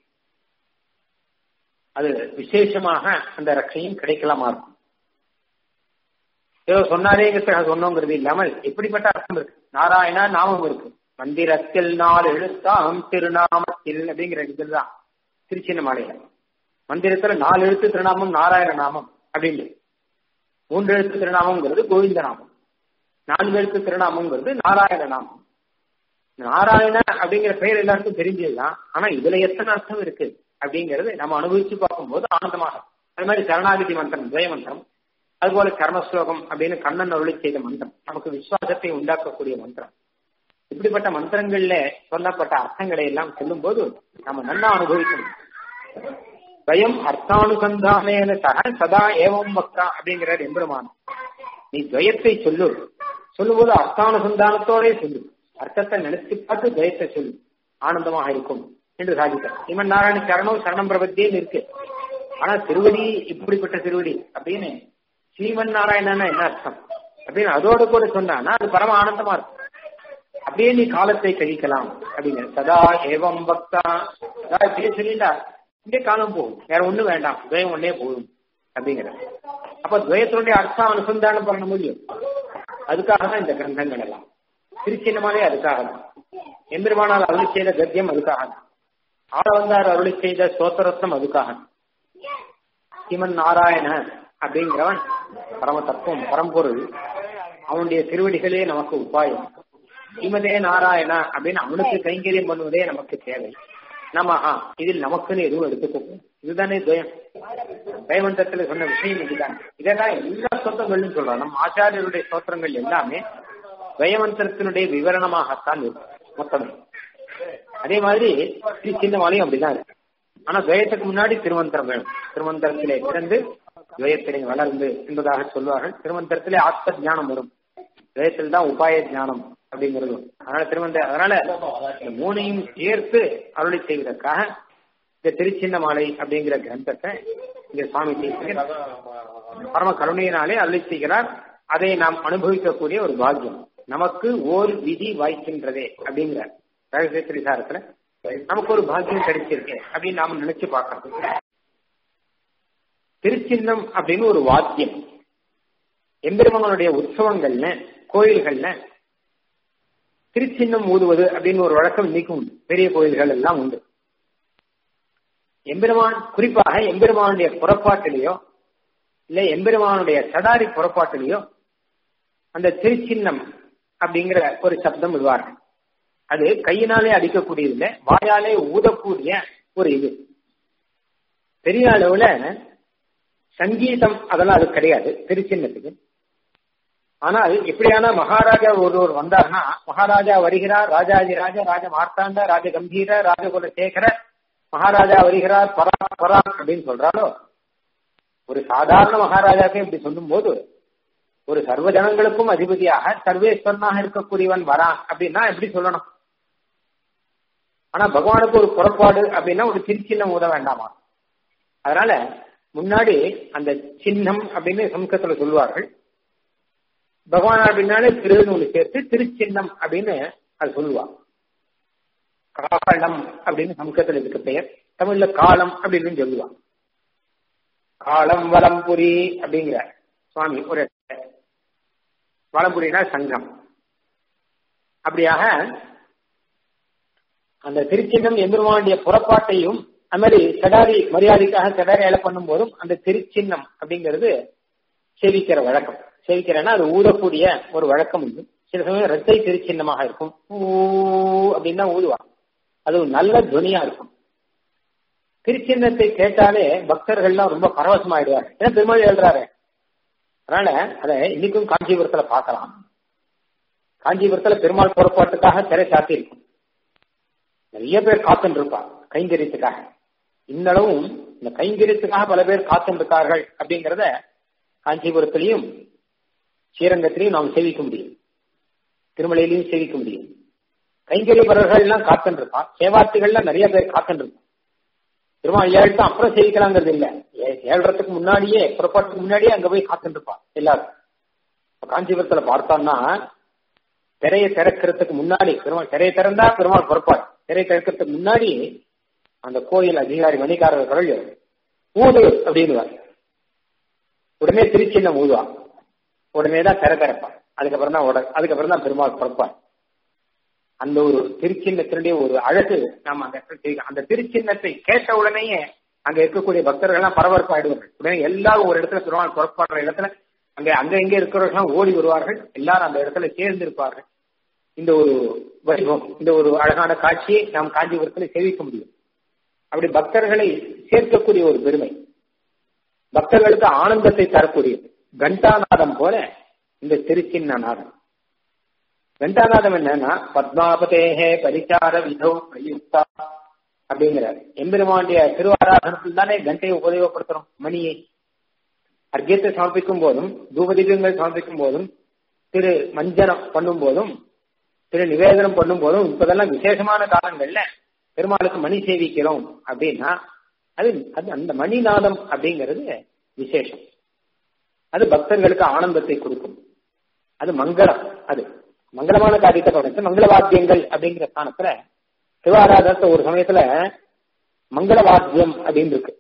அது விசேஷமாக அந்த ரட்சையும் கிடைக்கலாமா இருக்கும் ஏதோ சொன்னாரேங்கிறதுக்காக சொன்னோங்கிறது இல்லாமல் எப்படிப்பட்ட அர்த்தம் இருக்கு நாராயணா நாமம் இருக்கு மந்திரத்தில் நாலு எழுத்தாம் திருநாமத்தில் அப்படிங்கிற இதுல தான் திருச்சின்ன மாலையில மந்திரத்துல நாலு எழுத்து திருநாமம் நாராயண நாமம் அப்படின்னு மூன்று எழுத்து திருநாமங்கிறது கோவிந்த நாமம் நான்கு எழுத்து திருநாமங்கிறது நாராயண நாமம் நாராயண அப்படிங்கிற பெயர் எல்லாருக்கும் தெரிஞ்சதுதான் ஆனா இதுல எத்தனை அர்த்தம் இருக்கு அப்படிங்கறது நம்ம அனுபவிச்சு பார்க்கும்போது ஆனந்தமாக அது மாதிரி சரணாகதி மந்திரம் துவய மந்திரம் அதுபோல கர்மஸ்லோகம் அப்படின்னு கண்ணன் அருளி செய்த மந்திரம் நமக்கு விசுவாசத்தை உண்டாக்கக்கூடிய மந்திரம் இப்படிப்பட்ட மந்திரங்கள்ல சொல்லப்பட்ட அர்த்தங்களை எல்லாம் சொல்லும் போது நம்ம நல்லா அனுபவிக்கணும் பயம் அர்த்தானுசந்தானேன சக சதா ஏவம் பக்தா அப்படிங்கிறார் எம்பெருமானம் நீ துவயத்தை சொல்லு சொல்லும்போது அர்த்தானுசந்தானத்தோடே சொல்லு அர்த்தத்தை நினைச்சு பார்த்து துவயத்தை சொல்லு ஆனந்தமாக இருக்கும் என்று சாதித்தார் இவன் நாராயண சரணம் சரணம் பிரபத்தியே இருக்கு ஆனா திருவடி இப்படிப்பட்ட திருவடி அப்படின்னு ஸ்ரீமன் நாராயணன் என்ன அர்த்தம் அப்படின்னு அதோட கூட சொன்னானா அது பரம ஆனந்தமா இருக்கும் அப்படியே நீ காலத்தை கழிக்கலாம் அப்படிங்கிற சதா ஏவம் பக்தா அதான் இப்படியே சொல்லிண்டா இப்படியே காலம் போகும் வேற ஒண்ணு வேண்டாம் துவயம் ஒன்னே போதும் அப்படிங்கிற அப்ப துவயத்தினுடைய அர்த்தம் அனுசந்தானம் பண்ண முடியும் அதுக்காக தான் இந்த கிரந்தங்கள் எல்லாம் திருச்சின்னமாலே அதுக்காக தான் எம்பெருமானால் அருளி செய்த கத்தியம் அதுக்காக தான் ஆளவந்தார் அருளி செய்த சோத்தரத்னம் அதுக்காக சிவன் நாராயண அப்படிங்கிறவன் பரம தத்துவம் பரம்பொருள் அவனுடைய திருவடிகளே நமக்கு உபாயம் ஸ்ரீமதே நாராயணா அப்படின்னு அவனுக்கு கைங்கரியம் பண்ணுவதே நமக்கு தேவை நம்ம இதில் நமக்குன்னு எதுவும் எடுத்துக்கோ இதுதானே துவயம் தைவந்தத்துல சொன்ன விஷயம் இதுதான் இதெல்லாம் எல்லா ஸ்தோத்திரங்கள்னு சொல்றோம் நம்ம ஆச்சாரியருடைய ஸ்தோத்திரங்கள் எல்லாமே துவயமந்திரத்தினுடைய விவரணமாகத்தான் இருக்கும் மொத்தமே அதே மாதிரி ஸ்ரீ சின்னமாலையும் அப்படிதான் இருக்கு ஆனா துவயத்துக்கு முன்னாடி திருமந்திரம் வேணும் திருமந்திரத்திலே பிறந்து துவயத்திலே வளர்ந்து என்பதாக சொல்வார்கள் திருமந்திரத்திலே ஆத்ம ஞானம் வரும் வேதத்தில் தான் உபாய ஞானம் அப்படிங்கிறது அதனால திருமந்த அதனால இந்த மூணையும் சேர்த்து அருளி செய்வதற்காக இந்த திருச்சின்ன மாலை அப்படிங்கிற கிரந்தத்தை இங்க சுவாமி தேசிகர் பரம கருணையினாலே அருளி செய்கிறார் அதை நாம் அனுபவிக்கக்கூடிய ஒரு பாக்கியம் நமக்கு ஓர் விதி வாய்க்கின்றதே அப்படிங்கிறார் ரகசிய திரிசாரத்துல நமக்கு ஒரு பாக்கியம் கிடைச்சிருக்கு அப்படின்னு நாம நினைச்சு பார்க்கணும் திருச்சின்னம் அப்படின்னு ஒரு வாக்கியம் எம்பெருமானுடைய உற்சவங்கள்ல கோயில்கள்ல திருச்சின்னம் ஊதுவது அப்படின்னு ஒரு வழக்கம் இன்னைக்கும் உண்டு பெரிய கோயில்கள் எல்லாம் உண்டு எம்பெருமான் குறிப்பாக எம்பெருமானுடைய புறப்பாட்டிலேயோ இல்ல எம்பெருமானுடைய சடாரி புறப்பாட்டிலேயோ அந்த திருச்சின்னம் அப்படிங்கிற ஒரு சப்தம் விடுவார்கள் அது கையினாலே அடிக்கக்கூடியது இல்லை வாயாலே ஊதக்கூடிய ஒரு இது பெரிய அளவுல சங்கீதம் அதெல்லாம் அது கிடையாது திருச்சின்னத்துக்கு ஆனால் எப்படியான மகாராஜா ஒருவர் வந்தார்னா மகாராஜா வருகிறார் ராஜாதி ராஜ ராஜ மார்த்தாண்ட ராஜ கம்பீர ராஜகுல சேகர மகாராஜா வருகிறார் பரா பரா அப்படின்னு சொல்றாலோ ஒரு சாதாரண மகாராஜாக்கு இப்படி சொல்லும் போது ஒரு சர்வ ஜனங்களுக்கும் அதிபதியாக சர்வேஸ்வரனாக இருக்கக்கூடியவன் வரான் அப்படின்னா எப்படி சொல்லணும் ஆனா பகவானுக்கு ஒரு புறப்பாடு அப்படின்னா ஒரு திருச்சின்னம் ஊத வேண்டாமா அதனால முன்னாடி அந்த சின்னம் அப்படின்னு சம்ஸ்கிருதத்துல சொல்லுவார்கள் பகவான் அப்படின்னாலே திருன்னு ஒண்ணு சேர்த்து திருச்சின்னம் அப்படின்னு அது சொல்லுவாங்க காலம் அப்படின்னு சம்ஸ்கிருதத்தில் இதுக்கு பெயர் தமிழ்ல காலம் அப்படின்னு சொல்லுவாங்க காலம் வலம்புரி அப்படிங்கிற சுவாமி ஒரு வலம்புரினா சங்கம் அப்படியாக அந்த திருச்சின்னம் எம்பெருமானுடைய புறப்பாட்டையும் அது மாதிரி செடாரி மரியாதைக்காக செடாரி இலை பண்ணும் போதும் அந்த திருச்சின்னம் அப்படிங்கிறது சேவிக்கிற வழக்கம் சேவிக்கிறேன்னா அது ஊதக்கூடிய ஒரு வழக்கம் உண்டு சில சமயம் ரத்தை திருச்சின்னமாக இருக்கும் ஊ அப்படின்னு தான் ஊதுவா அது ஒரு நல்ல துவனியா இருக்கும் திருச்சின்னத்தை கேட்டாலே பக்தர்கள்லாம் ரொம்ப பரவசமாயிடுவார் ஏன்னா பெருமாள் எழுறாரு அதனால அதை இன்னைக்கும் காஞ்சிபுரத்துல பார்க்கலாம் காஞ்சிபுரத்துல பெருமாள் புறப்பாட்டுக்காக திரை சாத்தி இருக்கும் நிறைய பேர் காத்துட்டு இருப்பா கைங்கரியத்துக்காக இந்தளவும் இந்த கைங்கரியத்துக்காக பல பேர் காத்துட்டு இருக்கார்கள் அப்படிங்கிறத காஞ்சிபுரத்திலையும் ஸ்ரீரங்கத்திலையும் நாம் சேவிக்க முடியும் திருமலையிலையும் சேவிக்க முடியும் கைங்கரியப்பரர்கள் எல்லாம் காத்துட்டு இருப்பான் சேவார்த்திகள்ல நிறைய பேர் காத்துட்டு இருப்பான் திருமால் ஏழ்தான் அப்புறம் சேவிக்கலாங்கிறது இல்ல ஏழ்றதுக்கு முன்னாடியே புறப்பாட்டுக்கு முன்னாடியே அங்க போய் காத்துட்டு இருப்பான் எல்லாரும் காஞ்சிபுரத்துல பார்த்தோம்னா திரையை திறக்கிறதுக்கு முன்னாடி பெருமாள் திரையை திறந்தா பெருமாள் புறப்பாடு திரை திறக்கிறதுக்கு முன்னாடி அந்த கோயில் அதிகாரி மணிக்காரர் குரல் ஊது அப்படின்னு உடனே திருச்சின்னம் ஊதுவான் உடனே தான் திற திறப்பான் அதுக்கப்புறம் தான் உட அதுக்கப்புறம் தான் பெருமாள் புறப்பான் அந்த ஒரு திருச்சின்னத்தினுடைய ஒரு அழகு நாம அந்த அந்த திருச்சின்னத்தை கேட்ட உடனேயே அங்க இருக்கக்கூடிய பக்தர்கள் எல்லாம் பரபரப்பு ஆயிடுவார்கள் உடனே எல்லாரும் ஒரு இடத்துல பெருமாள் புறப்படுற இடத்துல அங்க அங்க எங்க இருக்கிறவர்கள் ஓடி வருவார்கள் எல்லாரும் அந்த இடத்துல சேர்ந்து இருப்பார்கள் இந்த ஒரு வைபவம் இந்த ஒரு அழகான காட்சியை நாம் காஞ்சிபுரத்துல சேவிக்க முடியும் அப்படி பக்தர்களை சேர்க்கக்கூடிய ஒரு பெருமை பக்தர்களுக்கு ஆனந்தத்தை தரக்கூடியது கண்டாநாதம் போல இந்த திருச்சின்ன நாதம் கண்டாநாதம் என்னன்னா பத்மாபதேகே பரிச்சார விதோ பிரயுக்தா அப்படிங்கிறார் எம்பெருமாண்டிய திருவாராதனத்தில் தானே கண்டையை உபயோகப்படுத்துறோம் மணியை அர்க்கியத்தை சமர்ப்பிக்கும் போதும் தூபதீபங்கள் சமர்ப்பிக்கும் போதும் திரு மஞ்சனம் பண்ணும் போதும் திரு நிவேதனம் பண்ணும் போதும் இப்பதெல்லாம் விசேஷமான காலங்கள்ல பெருமாளுக்கு மணி சேவிக்கிறோம் அப்படின்னா அது அது அந்த மணிநாதம் அப்படிங்கிறது விசேஷம் அது பக்தர்களுக்கு ஆனந்தத்தை கொடுக்கும் அது மங்களம் அது மங்களமான காரியத்தை கவனித்து மங்கள வாத்தியங்கள் அப்படிங்கிற ஸ்தானத்துல சிவாராதனத்தை ஒரு சமயத்துல மங்கள வாத்தியம் அப்படின்னு இருக்கு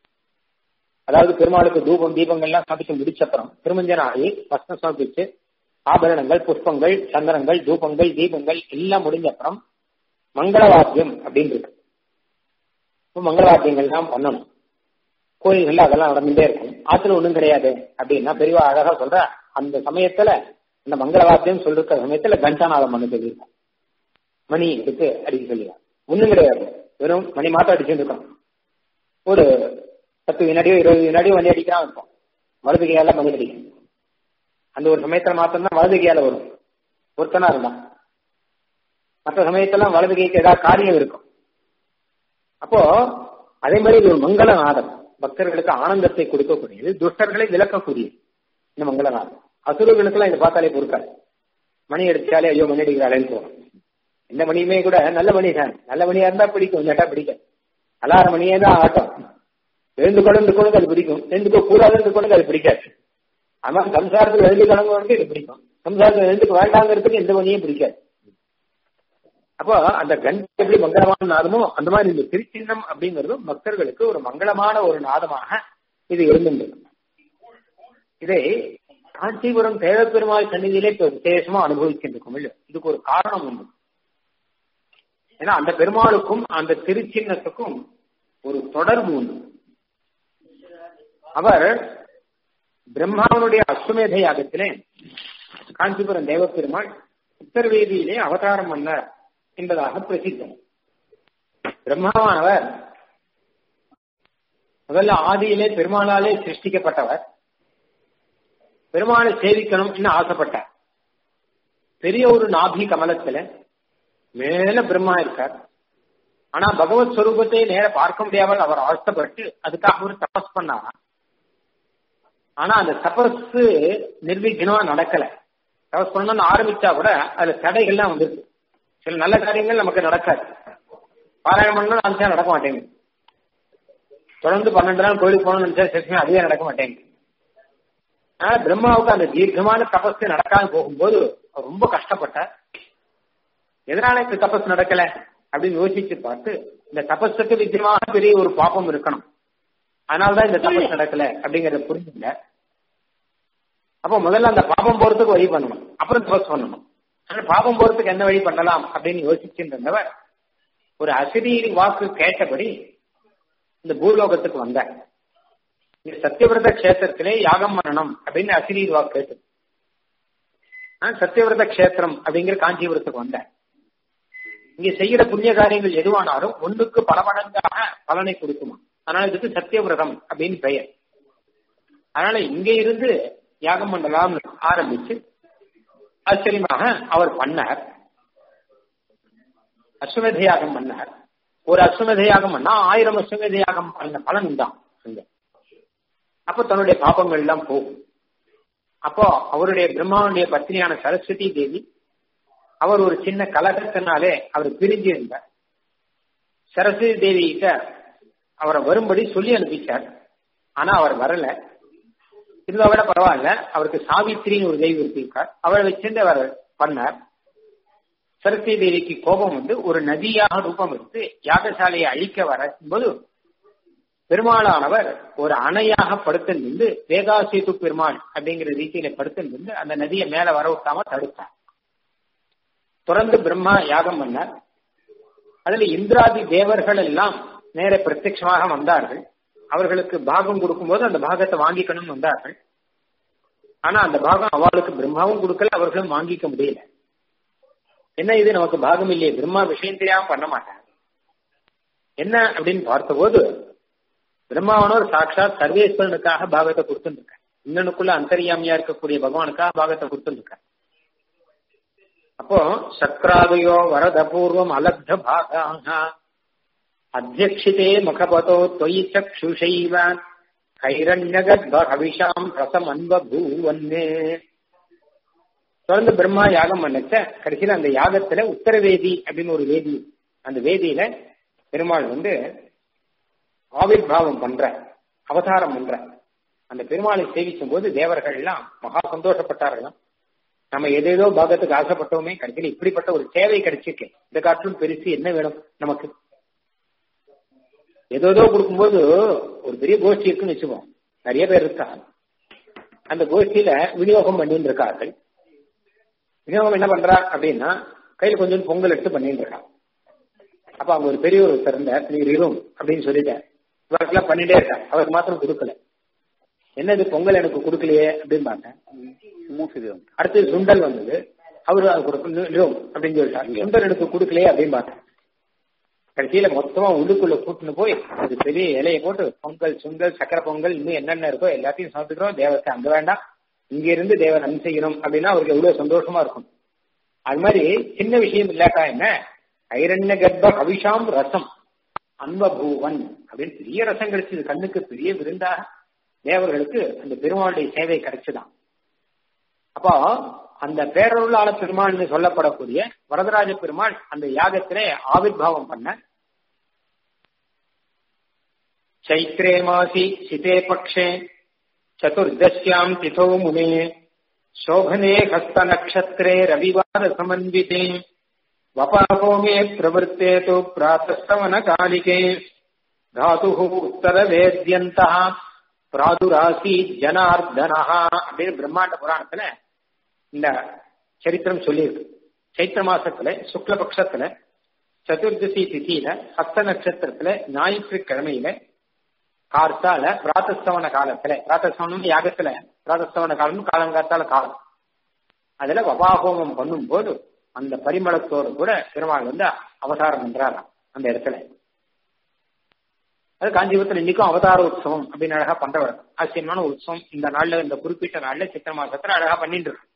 அதாவது பெருமாளுக்கு தூபம் தீபங்கள்லாம் சமைச்சு முடிச்சப்புறம் திருமஞ்சன ஆகி வஸ்திரம் சமர்ப்பிச்சு ஆபரணங்கள் புஷ்பங்கள் சந்திரங்கள் தூபங்கள் தீபங்கள் எல்லாம் முடிஞ்ச அப்புறம் மங்களவாத்தியம் அப்படின்னு இருக்கு மங்களவாத்தியங்கள் தான் பண்ணணும் கோயில்கள்ல அதெல்லாம் நடந்துட்டே இருக்கும் ஆத்துல ஒண்ணும் கிடையாது அப்படின்னா பெரியவா அழகா சொல்ற அந்த சமயத்துல அந்த மங்களவாத்தியம் சொல்லிருக்க சமயத்துல கண்டாநாதம் பண்ண சொல்லியிருக்கோம் மணி எடுத்து அடிக்க சொல்லிடுறான் ஒண்ணும் கிடையாது வெறும் மணி மாத்திரம் அடிச்சுட்டு இருக்கோம் ஒரு பத்து வினாடியோ இருபது வினாடியோ மணி அடிக்கிறான் இருக்கும் வலது கையால மணி அடிக்கும் அந்த ஒரு சமயத்துல மாத்திரம் தான் வலது கையால வரும் ஒருத்தனா இருந்தான் மற்ற சமயத்தெல்லாம் வலது கைக்கு ஏதாவது காரியம் இருக்கும் அப்போ அதே மாதிரி இது ஒரு மங்களநாதம் பக்தர்களுக்கு ஆனந்தத்தை கொடுக்கக்கூடியது துஷ்டர்களை விளக்கக்கூடியது இந்த மங்களநாதம் அசுரர்களுக்கெல்லாம் இதை பார்த்தாலே பொறுக்காது மணி அடிச்சாலே ஐயோ மணி அடிக்கிறாளேன்னு தோணும் எந்த மணியுமே கூட நல்ல மணி தான் நல்ல மணியா இருந்தா பிடிக்கும் இல்லாட்டா பிடிக்கும் அலார மணியே தான் ஆட்டம் எழுந்து கொண்டு கொண்டு அது பிடிக்கும் எழுந்துக்க கூடாதுன்னு கொண்டு அது பிடிக்காது ஆனா சம்சாரத்துக்கு எழுந்து கலங்குவதற்கு இது பிடிக்கும் சம்சாரத்துக்கு எழுந்துக்க வேண்டாங்கிறதுக்கு எந்த மணியும் பிடிக்காது அப்போ அந்த கண் எப்படி மங்களமான நாதமோ அந்த மாதிரி இந்த திருச்சின்னம் அப்படிங்கிறதும் பக்தர்களுக்கு ஒரு மங்களமான ஒரு நாதமாக இது இருந்துள்ளது இதை காஞ்சிபுரம் தேவப்பெருமாள் சன்னிதியிலே இப்ப விசேஷமா அனுபவிக்கின்றோம் இல்லையோ இதுக்கு ஒரு காரணம் உண்டு ஏன்னா அந்த பெருமாளுக்கும் அந்த திருச்சின்னத்துக்கும் ஒரு தொடர்பு உண்டு அவர் பிரம்மாவனுடைய அஸ்வமேத யாகத்திலே காஞ்சிபுரம் தேவப்பெருமாள் உத்தரவேதியிலே அவதாரம் பண்ணார் என்பதாக பிரசித்தம் பிரம்மாவானவர் முதல்ல ஆதியிலே பெருமாளாலே சிருஷ்டிக்கப்பட்டவர் பெருமாளை சேவிக்கணும் ஆசைப்பட்டார் பெரிய ஒரு நாபி கமலத்துல மேல பிரம்மா இருக்கார் ஆனா பகவத் ஸ்வரூபத்தை நேர பார்க்க முடியாமல் அவர் ஆழ்த்தப்பட்டு அதுக்காக ஒரு தபஸ் பண்ணாராம் ஆனா அந்த தபஸ் நிர்விக்னமா நடக்கல தபஸ் பண்ணணும்னு ஆரம்பிச்சா கூட அதுல தடைகள்லாம் வந்துருக்கு சில நல்ல காரியங்கள் நமக்கு நடக்காது பாராயணம் பண்ணணும் நினைச்சா நடக்க மாட்டேங்குது தொடர்ந்து பன்னெண்டு நாள் கோயிலுக்கு போகணும்னு நினைச்சா சரி அதுவே நடக்க மாட்டேங்குது ஆனா பிரம்மாவுக்கு அந்த தீர்க்கமான தபஸ் நடக்காம போகும்போது அவர் ரொம்ப கஷ்டப்பட்டார் எதனால இந்த தபஸ் நடக்கல அப்படின்னு யோசிச்சு பார்த்து இந்த தபஸுக்கு வித்தியமாக பெரிய ஒரு பாப்பம் இருக்கணும் அதனாலதான் இந்த தபஸ் நடக்கல அப்படிங்கறத புரிஞ்சுங்க அப்போ முதல்ல அந்த பாப்பம் போறதுக்கு வழி பண்ணணும் அப்புறம் தபஸ் பண்ணணும் ஆனா பாப்பம் போறதுக்கு என்ன வழி பண்ணலாம் அப்படின்னு யோசிச்சுருந்தவர் ஒரு அசிரீரி வாக்கு கேட்டபடி இந்த பூலோகத்துக்கு வந்தார் இந்த சத்தியவிரத கஷேத்திரத்திலே யாகம் பண்ணணும் அப்படின்னு அசிரீர் வாக்கு கேட்டு சத்தியவிரத கஷேத்திரம் அப்படிங்கிற காஞ்சிபுரத்துக்கு வந்தார் இங்க செய்யற புண்ணிய காரியங்கள் எதுவானாலும் ஒன்றுக்கு பல மடங்காக பலனை கொடுக்குமா அதனால இதுக்கு சத்தியவிரதம் அப்படின்னு பெயர் அதனால இங்க இருந்து யாகம் பண்ணலாம் ஆரம்பிச்சு ஆச்சரியமாக அவர் பண்ணார் அஸ்வமேத யாகம் பண்ணார் ஒரு அஸ்வமேத யாகம் பண்ணா ஆயிரம் அஸ்வமேத யாகம் பண்ண பலன் தான் அங்க அப்ப தன்னுடைய பாப்பங்கள் எல்லாம் போகும் அப்போ அவருடைய பிரம்மாவுடைய பத்னியான சரஸ்வதி தேவி அவர் ஒரு சின்ன கலகத்தினாலே அவர் பிரிஞ்சு இருந்தார் சரஸ்வதி தேவி கிட்ட அவரை வரும்படி சொல்லி அனுப்பிச்சார் ஆனா அவர் வரல இருந்தா விட பரவாயில்ல அவருக்கு சாவித்திரின்னு ஒரு தெய்வம் இருக்கார் அவரை வச்சிருந்து அவர் பண்ணார் சரஸ்வதி தேவிக்கு கோபம் வந்து ஒரு நதியாக ரூபம் எடுத்து யாகசாலையை அழிக்க வரும்போது பெருமாளானவர் ஒரு அணையாக படுத்து நின்று வேகாசேது பெருமாள் அப்படிங்கிற ரீதியில படுத்து நின்று அந்த நதியை மேல வர விட்டாம தடுத்தார் தொடர்ந்து பிரம்மா யாகம் பண்ணார் அதுல இந்திராதி தேவர்கள் எல்லாம் நேர பிரத்யட்சமாக வந்தார்கள் அவர்களுக்கு பாகம் கொடுக்கும்போது அந்த பாகத்தை வாங்கிக்கணும்னு வந்தார்கள் ஆனா அந்த பாகம் அவளுக்கு பிரம்மாவும் கொடுக்கல அவர்களும் வாங்கிக்க முடியல என்ன இது நமக்கு பாகம் இல்லையே பிரம்மா விஷயம் தெரியாம பண்ண மாட்டாங்க என்ன அப்படின்னு பார்த்தபோது பிரம்மாவனோர் சாட்சாத் சர்வேஸ்வரனுக்காக பாகத்தை கொடுத்துருக்க இன்னனுக்குள்ள அந்தரியாமியா இருக்கக்கூடிய பகவானுக்காக பாகத்தை கொடுத்துருக்க அப்போ சக்ராதயோ வரத பூர்வம் அலப்த பாகாக அத்தியக்ஷிதே முகபதோ தொயி சக்ஷுஷைவ கைரண்யகத்பவிஷாம் ரசம் அன்பூவன்னே தொடர்ந்து பிரம்மா யாகம் பண்ணச்ச கடைசியில அந்த யாகத்துல உத்தரவேதி அப்படின்னு ஒரு வேதி அந்த வேதியில பெருமாள் வந்து ஆவிர்வாவம் பண்ற அவதாரம் பண்ற அந்த பெருமாளை சேவிக்கும் போது தேவர்கள் எல்லாம் மகா சந்தோஷப்பட்டார்களாம் நம்ம எதேதோ பாகத்துக்கு ஆசைப்பட்டோமே கடைசியில் இப்படிப்பட்ட ஒரு சேவை கிடைச்சிருக்கு இந்த காட்டிலும் பெருசு என்ன வேணும் நமக்கு ஏதோதோ கொடுக்கும்போது ஒரு பெரிய கோஷ்டி இருக்குன்னு வச்சுப்போம் நிறைய பேர் இருக்காங்க அந்த கோஷ்டியில விநியோகம் பண்ணிட்டு இருக்கார்கள் விநியோகம் என்ன பண்றா அப்படின்னா கையில கொஞ்சம் பொங்கல் எடுத்து பண்ணிட்டு இருக்கான் அப்ப அவங்க ஒரு பெரிய ஒரு திறந்த நீங்க இருக்கும் அப்படின்னு சொல்லிட்டேன் இவருக்கெல்லாம் பண்ணிட்டே இருக்கா அவருக்கு மாத்திரம் கொடுக்கல என்னது பொங்கல் எனக்கு கொடுக்கலையே அப்படின்னு பார்த்தேன் அடுத்து சுண்டல் வந்தது அவரு அது கொடுக்கணும் அப்படின்னு சொல்லிட்டாங்க சுண்டல் எனக்கு கொடுக்கலையே அப்படின்னு பார்த்தேன் கடைசியில மொத்தமா உள்ளுக்குள்ள கூட்டுன்னு போய் அது பெரிய இலையை போட்டு பொங்கல் சுண்டல் சக்கரை பொங்கல் இன்னும் என்னென்ன இருக்கோ எல்லாத்தையும் சாப்பிட்டுக்கிறோம் தேவத்தை அங்க வேண்டாம் இங்க இருந்து தேவன் நன் செய்யணும் அப்படின்னா அவருக்கு எவ்வளவு சந்தோஷமா இருக்கும் அது மாதிரி சின்ன விஷயம் இல்லாட்டா என்ன ஐரண்ய கர்ப்ப கவிஷாம் ரசம் அன்பபூவன் அப்படின்னு பெரிய ரசம் கிடைச்சது கண்ணுக்கு பெரிய விருந்தாக தேவர்களுக்கு அந்த பெருமாளுடைய சேவை கிடைச்சுதான் அப்போ அந்த பேரருளாள பெருமாள்னு சொல்லப்படக்கூடிய வரதராஜ பெருமாள் அந்த யாகத்திலே ஆவிர்வாவம் பண்ண चैत्रे मासि शिते पक्षे चतुर्दश्याम् तिथो मुने शोभने हस्तनक्षत्रे रविवारसमन्विते वपाहोमे प्रवृत्ते तु प्रातस्तवनकालिके धातुः उत्तरवेद्यन्तः பிராதுராசி ஜனார்தனஹா அப்படின்னு பிரம்மாண்ட புராணத்துல இந்த சரித்திரம் சொல்லியிருக்கு சைத்திர மாசத்துல சுக்லபக்ஷத்துல சதுர்தசி திதியில ஹஸ்த நட்சத்திரத்துல ஞாயிற்றுக்கிழமையில கார்த்தால பிராத்தஸ்தவன காலத்துல பிராத்தஸ்தவனம் யாகத்துல பிராத்தஸ்தவன காலம் காலங்காத்தால காலம் அதுல வபாஹோமம் பண்ணும் போது அந்த பரிமளத்தோடு கூட பெருமாள் வந்து அவதாரம் பண்றாராம் அந்த இடத்துல அது காஞ்சிபுரத்தில் இன்னைக்கும் அவதார உற்சவம் அப்படின்னு அழகா பண்ற வழக்கம் ஆச்சரியமான உற்சவம் இந்த நாள்ல இந்த குறிப்பிட்ட நாள்ல சித்திர மாசத்துல அழகா பண்ணிட்டு இருக்கு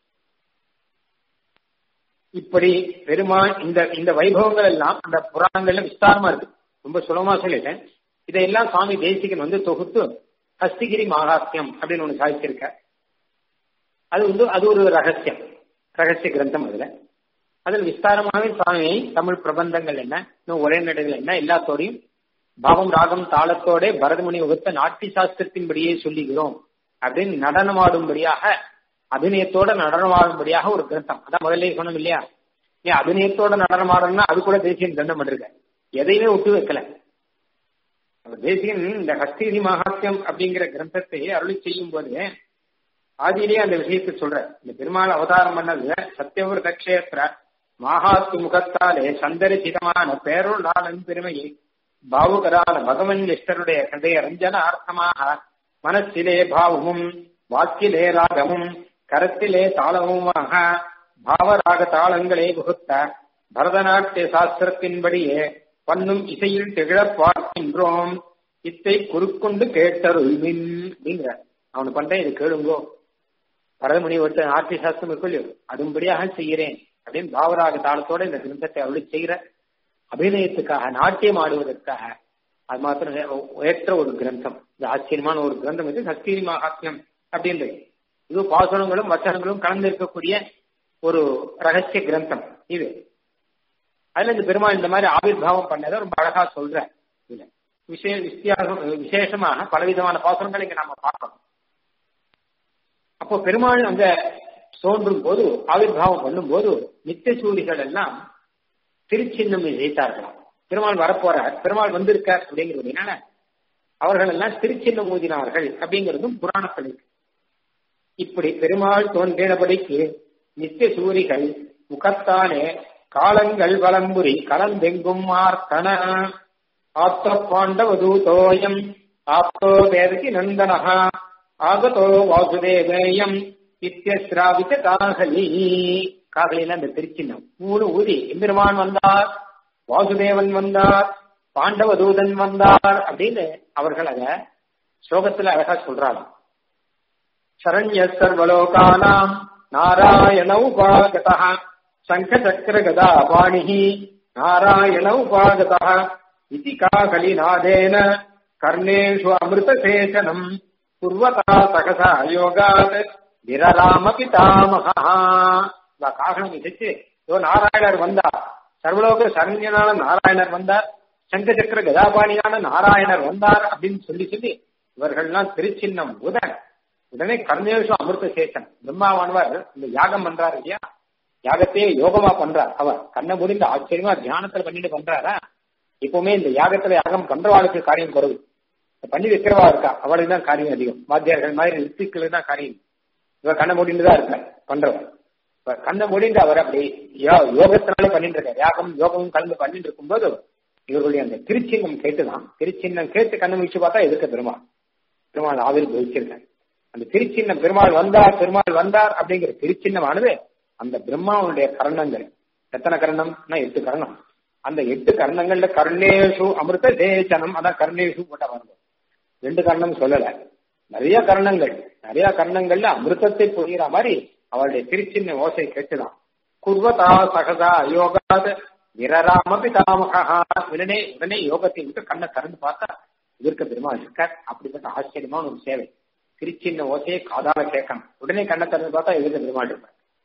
இப்படி பெருமாள் இந்த இந்த வைபவங்கள் எல்லாம் அந்த புராணங்கள்ல விஸ்தாரமா இருக்கு ரொம்ப சுலபமா சொல்லிட்டேன் இதையெல்லாம் சுவாமி தேசிகன் வந்து தொகுத்து ஹஸ்திகிரி மகாத்மியம் அப்படின்னு ஒண்ணு சாதிச்சிருக்க அது வந்து அது ஒரு ரகசியம் ரகசிய கிரந்தம் அதுல அதில் விஸ்தாரமாகவே சுவாமி தமிழ் பிரபந்தங்கள் என்ன இன்னும் ஒரே நடைகள் என்ன எல்லாத்தோடையும் பாவம் ராகம் தாளத்தோட பரதமுனி வகுத்த நாட்டிய சாஸ்திரத்தின்படியே சொல்லுகிறோம் அப்படின்னு நடனமாடும்படியாக அபிநயத்தோட நடனமாடும்படியாக ஒரு கிரந்தம் அதான் முதல்ல சொன்னோம் இல்லையா நீ அபிநயத்தோட நடனமாடணும்னா அது கூட தேசியன் கிரந்தம் பண்ணிருக்க எதையுமே விட்டு வைக்கல தேசியன் இந்த ஹஸ்திகிரி மகாத்மியம் அப்படிங்கிற கிரந்தத்தை அருளி செய்யும் போது ஆதியிலேயே அந்த விஷயத்தை சொல்ற இந்த பெருமாள் அவதாரம் பண்ணது சத்தியவர் கஷேத்திர மகாத்மி முகத்தாலே சந்தரிசிதமான பேருள் நாளன் பெருமையை பாவுகரான பகவன் நிஷ்டருடைய ஹிருதய ரஞ்சன அர்த்தமாக மனசிலே பாவமும் வாக்கிலே ராகமும் கரத்திலே தாளமுமாக பாவராக தாளங்களே புகுத்த பரதநாட்டிய சாஸ்திரத்தின்படியே பண்ணும் இசையில் திகழப் பார்க்கின்றோம் இத்தை குறுக்கொண்டு கேட்டருள்மின் அப்படிங்கிற அவனு பண்றேன் இது கேளுங்கோ பரதமணி ஒருத்த நாட்டிய சாஸ்திரம் இருக்கோ அதும்படியாக செய்கிறேன் அப்படின்னு பாவராக தாளத்தோட இந்த கிரந்தத்தை அருளி செய்கிற அபிநயத்துக்காக நாட்டியம் ஆடுவதற்காக அது மாத்திரம் ஏற்ற ஒரு கிரந்தம் இது ஆச்சரியமான ஒரு கிரந்தம் இது சக்தி மகாத்மியம் அப்படின்றது இது பாசனங்களும் வச்சனங்களும் கலந்து இருக்கக்கூடிய ஒரு ரகசிய கிரந்தம் இது அதுல இந்த பெருமாள் இந்த மாதிரி ஆவிர்வாவம் பண்ணதை ரொம்ப அழகா சொல்ற இதுல விசே வித்தியாசம் விசேஷமாக பலவிதமான பாசனங்களை இங்க நம்ம பார்க்கணும் அப்போ பெருமாள் அங்க தோன்றும் போது ஆவிர்வாவம் பண்ணும் போது நித்திய சூழிகள் எல்லாம் திருச்சின்னம் ஜெயித்தார்களாம் பெருமாள் வரப்போறார் பெருமாள் வந்திருக்கார் அப்படிங்கிறதுனால அவர்கள் எல்லாம் திருச்சின்னம் ஊதினார்கள் அப்படிங்கிறதும் புராணத்தில் இருக்கு இப்படி பெருமாள் தோன்றினபடிக்கு நித்திய சூரிகள் முகத்தானே காலங்கள் வலம்புரி கலந்தெங்கும் மார்த்தன ஆத்த பாண்டவதூதோயம் ஆப்தோ வேதகி நந்தனஹா ஆகதோ வாசுதேவேயம் இத்தியஸ்ராவித்த காகலி காகலில அந்த திருச்சின்னம் மூணு ஊதி எம்பெருமான் வந்தார் வாசுதேவன் வந்தார் பாண்டவ தூதன் வந்தார் அப்படின்னு அவர்கள் அத ஸ்லோகத்துல அழகா சொல்றாங்க சரண்ய சர்வலோகானாம் நாராயண உபாகதா சங்க சக்கர கதா பாணிஹி நாராயண உபாகதா இதி காகலிநாதேன கர்ணேஷு அமிர்த சேச்சனம் குர்வதா சகசா யோகாத் விரராம பிதாமகா காகனம் விதிச்சு இதோ நாராயணர் வந்தார் சர்வலோக சரண்யனான நாராயணர் வந்தார் சங்க சக்கர கதாபாணியான நாராயணர் வந்தார் அப்படின்னு சொல்லி சொல்லி இவர்கள்லாம் திருச்சின்னம் உதன் உடனே கர்ணேஷு அமிர்த சேஷன் பிரம்மாவானவர் இந்த யாகம் பண்றாரு இல்லையா யாகத்தையே யோகமா பண்றார் அவர் கண்ணை முடிந்து ஆச்சரியமா தியானத்துல பண்ணிட்டு பண்றாரா எப்பவுமே இந்த யாகத்துல யாகம் பண்றவாளுக்கு காரியம் குறைவு பண்ணி வைக்கிறவா இருக்கா அவளுக்கு தான் காரியம் அதிகம் வாத்தியார்கள் மாதிரி ரித்திகளுக்கு தான் காரியம் இவர் கண்ணை மூடிட்டு தான் இருக்கார் பண்றவர் கண்ணை முடிந்து அவர் அப்படி யோகத்தினாலே பண்ணிட்டு இருக்கார் யாகம் யோகமும் கலந்து பண்ணிட்டு இருக்கும்போது இவர்களுடைய அந்த திருச்சின்னம் கேட்டுதான் திருச்சின்னம் கேட்டு கண்ணை முடிச்சு பார்த்தா எதிர்க்க பெருமாள் பெருமாள் ஆவில் போதிச்சிருக்கார் அந்த திருச்சின்னம் பெருமாள் வந்தார் பெருமாள் வந்தார் அப்படிங்கிற திருச்சின்னமானது அந்த பிரம்மாவுடைய கரணங்கள் எத்தனை கரணம்னா எட்டு கரணம் அந்த எட்டு கர்ணங்கள்ல கர்ணேஷு அமிர்த தேசனம் அதான் கர்ணேஷு போட்ட வரணும் ரெண்டு கர்ணம் சொல்லல நிறைய கர்ணங்கள் நிறைய கர்ணங்கள்ல அமிர்தத்தை புரிகிற மாதிரி அவருடைய திருச்சின்ன ஓசை கேட்டுதான் குர்வதா சகதா யோகாத் விரராம பிதாமகா உடனே உடனே யோகத்தை விட்டு கண்ணை திறந்து பார்த்தா இதற்கு பெருமாள் இருக்கார் அப்படிப்பட்ட ஆச்சரியமான ஒரு சேவை திருச்சின்ன ஓசையை காதால கேட்கணும் உடனே கண்ணை திறந்து பார்த்தா எதிர்க்க பெருமாள் இருப்பார்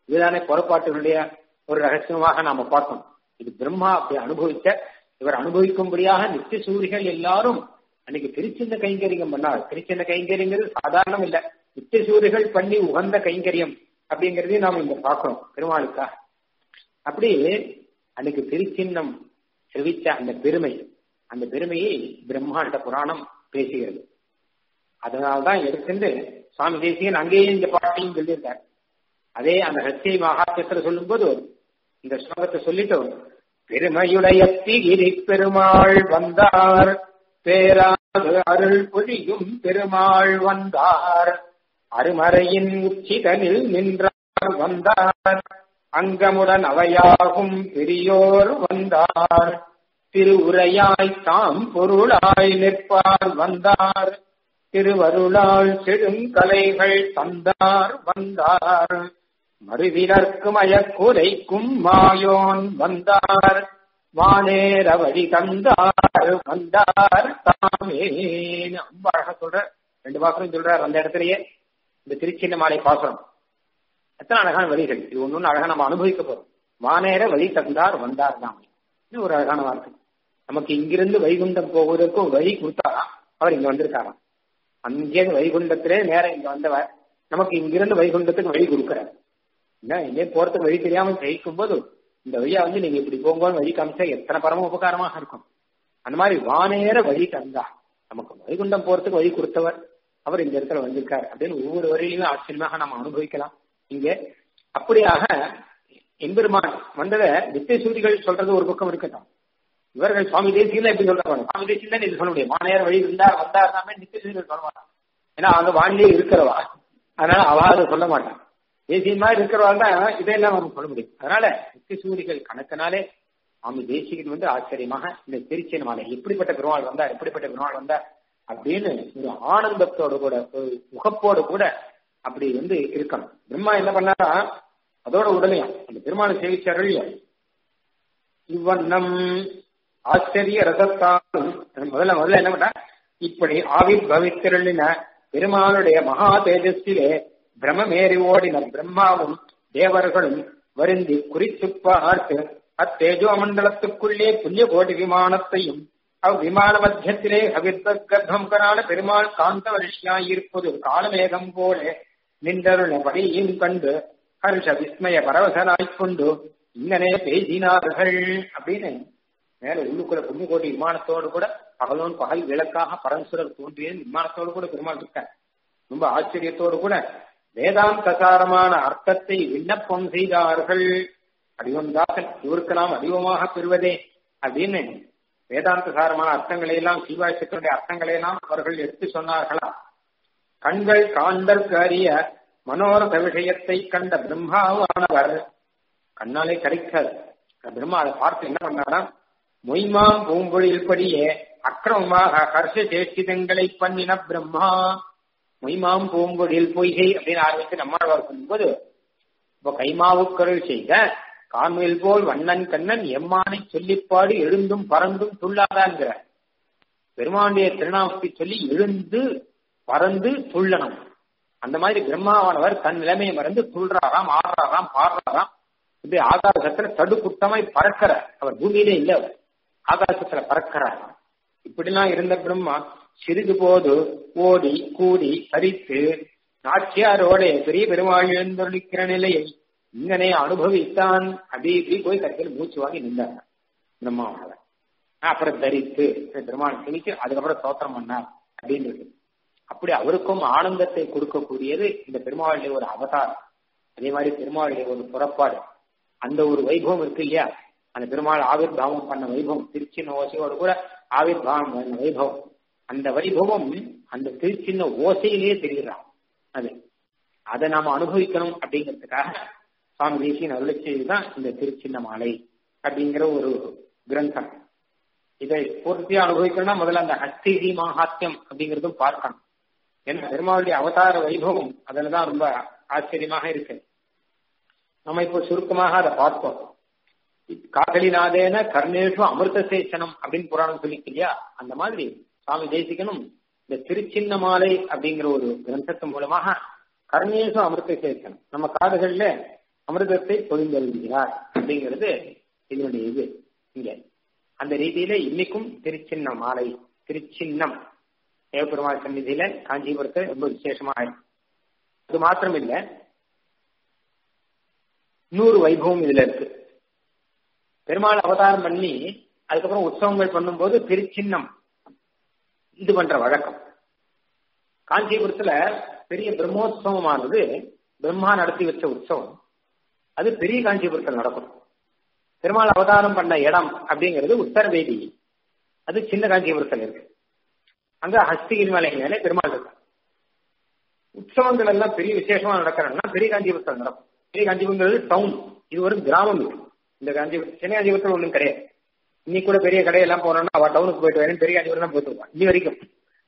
இதுதானே புறப்பாட்டினுடைய ஒரு ரகசியமாக நாம பார்த்தோம் இது பிரம்மா அப்படி அனுபவிச்ச இவர் அனுபவிக்கும்படியாக நித்திய சூரிகள் எல்லாரும் அன்னைக்கு திருச்சிந்த கைங்கரியம் பண்ணார் திருச்சிந்த கைங்கரியங்கிறது சாதாரணம் இல்ல நித்திய சூரிகள் பண்ணி உகந்த கைங்கரியம் அப்படிங்கறதையும் நாம இங்க பார்க்கிறோம் பெருமாளுக்காக அப்படி அன்னைக்கு திருச்சின்னம் செவிச்ச அந்த பெருமை அந்த பெருமையை பிரம்மாண்ட புராணம் பேசுகிறது அதனால்தான் எடுத்துட்டு சுவாமி தேசியன் அங்கேயே இந்த பாட்டையும் சொல்லியிருக்கார் அதே அந்த ஹத்தியை மகாத்தியத்துல சொல்லும்போது இந்த ஸ்லோகத்தை சொல்லிட்டு பெருமையுடைய திகிரி பெருமாள் வந்தார் பேராது அருள் பொழியும் பெருமாள் வந்தார் அருமறையின் உச்சிதனில் நின்றார் வந்தார் அங்கமுடன் அவையாகும் பெரியோர் வந்தார் திருவுரையாய் தாம் பொருளாய் நிற்பார் வந்தார் திருவருளால் செடுங்கலைகள் தந்தார் வந்தார் மறுவிலர்க்கு மயக்குரைக்கும் மாயோன் வந்தார் வானேர வழி தந்தார் வந்தார் தாமே ரொம்ப அழகா சொல்ற ரெண்டு பாசனம் சொல்றார் அந்த இடத்துலயே இந்த திருச்சின்ன மாலை பாசனம் எத்தனை அழகான வழிகள் இது ஒண்ணு ஒண்ணு அழகா நம்ம அனுபவிக்க போறோம் வானேர வழி தந்தார் வந்தார் தாமே இது ஒரு அழகான வார்த்தை நமக்கு இங்கிருந்து வைகுண்டம் போவதற்கு ஒரு வழி கொடுத்தாராம் அவர் இங்க வந்திருக்காராம் அங்கேருந்து வைகுண்டத்திலே நேரம் இங்க வந்தவர் நமக்கு இங்கிருந்து வைகுண்டத்துக்கு வழி கொடுக்கிறார் என்ன இங்கே போறதுக்கு வழி தெரியாம ஜெயிக்கும் போது இந்த வழியா வந்து நீங்க இப்படி போங்கன்னு வழி காமிச்சா எத்தனை பரம உபகாரமாக இருக்கும் அந்த மாதிரி வானேற வழி தந்தா நமக்கு வைகுண்டம் போறதுக்கு வழி கொடுத்தவர் அவர் இந்த இடத்துல வந்திருக்கார் அப்படின்னு ஒவ்வொரு வரையிலுமே ஆச்சரியமாக நம்ம அனுபவிக்கலாம் இங்க அப்படியாக எம்பெருமான் வந்ததை நித்திய சூரிகள் சொல்றது ஒரு பக்கம் இருக்கட்டும் இவர்கள் சுவாமி தேசியம் எப்படி சொல்றாங்க சுவாமி தேசியம் தான் இது சொல்ல முடியும் வானையார் வழி இருந்தார் வந்தார் நாமே நித்திய சூரியர்கள் சொல்ல மாட்டான் ஏன்னா அந்த வானிலே இருக்கிறவா அதனால அவ அதை சொல்ல மாட்டான் தேசியமா இருக்கிறவா தான் இதையெல்லாம் நம்ம சொல்ல முடியும் அதனால நித்திய சூரிகள் கணக்கினாலே சுவாமி தேசிகன் வந்து ஆச்சரியமாக இந்த திருச்சியன் மாலை எப்படிப்பட்ட பெருமாள் வந்தார் எப்படிப்பட்ட பெருமாள் வந்தார் அப்படின்னு ஒரு ஆனந்தத்தோடு கூட ஒரு முகப்போடு கூட அப்படி வந்து இருக்கணும் பிரம்மா என்ன பண்ணாரா அதோட உடலையும் அந்த பெருமாளை சேவிச்சார்கள் இவ்வண்ணம் ஆச்சரிய ரசத்தாலும் முதல்ல முதல்ல என்ன பண்ணா இப்படி ஆவிர் பவித்திரளின பெருமாளுடைய மகா தேஜஸிலே பிரமமேறி ஓடின பிரம்மாவும் தேவர்களும் வருந்தி குறித்து பார்த்து அத்தேஜோ மண்டலத்துக்குள்ளே புண்ணிய கோடி விமானத்தையும் அவ்விமான மத்தியத்திலே கவிர்கர்ப்பம் கரான பெருமாள் காந்த வருஷியாயிருப்பது காலமேகம் போல நின்றருளபடியும் கண்டு ஹர்ஷ விஸ்மய பரவசனாய்க் கொண்டு இங்கனே பேசினார்கள் அப்படின்னு மேல உள்ளுக்குள்ள புண்ணியகோட்டி விமானத்தோடு கூட பகலோன் பகல் விளக்காக பரமசுரர் தோன்றிய விமானத்தோடு கூட பெருமாள் இருக்க ரொம்ப ஆச்சரியத்தோடு கூட வேதாந்தசாரமான அர்த்தத்தை விண்ணப்பம் செய்தார்கள் அடிவந்தாசன் இவருக்கு நாம் அறிவமாக பெறுவதே அப்படின்னு வேதாந்தசாரமான அர்த்தங்களை எல்லாம் சீவாசத்தினுடைய அர்த்தங்களை எல்லாம் அவர்கள் எடுத்து சொன்னார்களா கண்கள் காண்டற்கு அறிய மனோரத விஷயத்தை கண்ட பிரம்மாவானவர் கண்ணாலே கிடைக்காது பிரம்மா அதை பார்த்து என்ன பண்ணாரா மொய்மாம் பூம்பொழில் படியே அக்கிரமமாக ஹர்ஷ சேஷ்டிதங்களை பண்ணின பிரம்மா மொய்மாம் பூம்பொழில் பொய்கை அப்படின்னு ஆரம்பித்து நம்மாழ்வார் சொல்லும்போது இப்போ கைமாவுக்கருள் செய்த கான்மையில் போல் வண்ணன் கண்ணன் எம்மானை சொல்லிப்பாடு எழுந்தும் பறந்தும் துள்ளாதான்கிற பெருமாண்டிய திருநாமத்தை சொல்லி எழுந்து பறந்து துள்ளணும் அந்த மாதிரி பிரம்மாவானவர் தன் நிலைமையை மறந்து துள்றாராம் ஆடுறாராம் பாடுறாராம் இப்படி ஆகாசத்துல தடுக்குட்டமாய் பறக்கிற அவர் பூமியிலே இல்ல அவர் ஆகாசத்துல பறக்கிறார் இப்படிலாம் இருந்த பிரம்மா சிறிது போது ஓடி கூடி சரித்து நாச்சியாரோட பெரிய பெருமாள் எழுந்தொழிக்கிற நிலையை இங்கனே அனுபவித்தான் அப்படி இப்படி போய் கடைசியில் மூச்சு வாங்கி நின்றாங்க பிரம்மாவானவர் அப்புறம் தரித்து பெருமாள் திணிச்சு அதுக்கப்புறம் சோத்திரம் பண்ணார் அப்படின்னு இருக்கு அப்படி அவருக்கும் ஆனந்தத்தை கொடுக்கக்கூடியது இந்த பெருமாளுடைய ஒரு அவதாரம் அதே மாதிரி பெருமாளுடைய ஒரு புறப்பாடு அந்த ஒரு வைபவம் இருக்கு இல்லையா அந்த பெருமாள் ஆவிர் பாவம் பண்ண வைபவம் திருச்சின்ன ஓசையோடு கூட ஆவிர் பாவம் பண்ண வைபவம் அந்த வைபவம் அந்த திருச்சின்ன ஓசையிலேயே தெரிகிறான் அது அதை நாம அனுபவிக்கணும் அப்படிங்கிறதுக்காக சுவாமி தேசியன் அருளை செய்துதான் இந்த திருச்சின்ன மாலை அப்படிங்கிற ஒரு கிரந்தம் இதை பூர்த்தியா அனுபவிக்கணும்னா முதல்ல அந்த ஹஸ்திதி மகாத்தியம் அப்படிங்கிறதும் பார்க்கணும் ஏன்னா பெருமாளுடைய அவதார வைபவம் அதுலதான் ரொம்ப ஆச்சரியமாக இருக்கு நம்ம இப்போ சுருக்கமாக அதை பார்த்தோம் காதலிநாதேன கர்ணேஷு அமிர்த சேச்சனம் அப்படின்னு புராணம் சொல்லிக்கு இல்லையா அந்த மாதிரி சுவாமி தேசிகனும் இந்த திருச்சின்ன மாலை அப்படிங்கிற ஒரு கிரந்தத்தின் மூலமாக கர்ணேஷு அமிர்த சேச்சனம் நம்ம காதுகள்ல அமிர்தத்தை பொழிந்தருகிறார் அப்படிங்கிறது இதனுடைய இது இங்க அந்த ரீதியில இன்னைக்கும் திருச்சின்ன மாலை திருச்சின்னம் தேவபெருமாள் சந்நிதியில காஞ்சிபுரத்தில் ரொம்ப விசேஷமா இருக்கு அது மாத்திரம் இல்ல இன்னொரு வைபவம் இதுல இருக்கு பெருமாள் அவதாரம் பண்ணி அதுக்கப்புறம் உற்சவங்கள் பண்ணும்போது திருச்சின்னம் இது பண்ற வழக்கம் காஞ்சிபுரத்துல பெரிய பிரம்மோத்சவமானது பிரம்மா நடத்தி வச்ச உற்சவம் அது பெரிய காஞ்சிபுரத்தில் நடக்கும் பெருமாள் அவதாரம் பண்ண இடம் அப்படிங்கிறது உத்தரவேதி அது சின்ன காஞ்சிபுரத்தில் இருக்கு அங்க ஹஸ்திகிரி மலை மேலே பெருமாள் இருக்கு உற்சவங்கள் எல்லாம் பெரிய விசேஷமா நடக்கிறதுனா பெரிய காஞ்சிபுரத்தில் நடக்கும் பெரிய காஞ்சிபுரங்கிறது டவுன் இது ஒரு கிராமம் இது இந்த காஞ்சிபுரம் சின்ன காஞ்சிபுரத்தில் ஒன்றும் கிடையாது இன்னைக்கு கூட பெரிய கடையெல்லாம் போனோம்னா அவ டவுனுக்கு போயிட்டு வரேன் பெரிய காஞ்சிபுரம் தான் போயிட்டு வருவான் இன்னி வரைக்கும்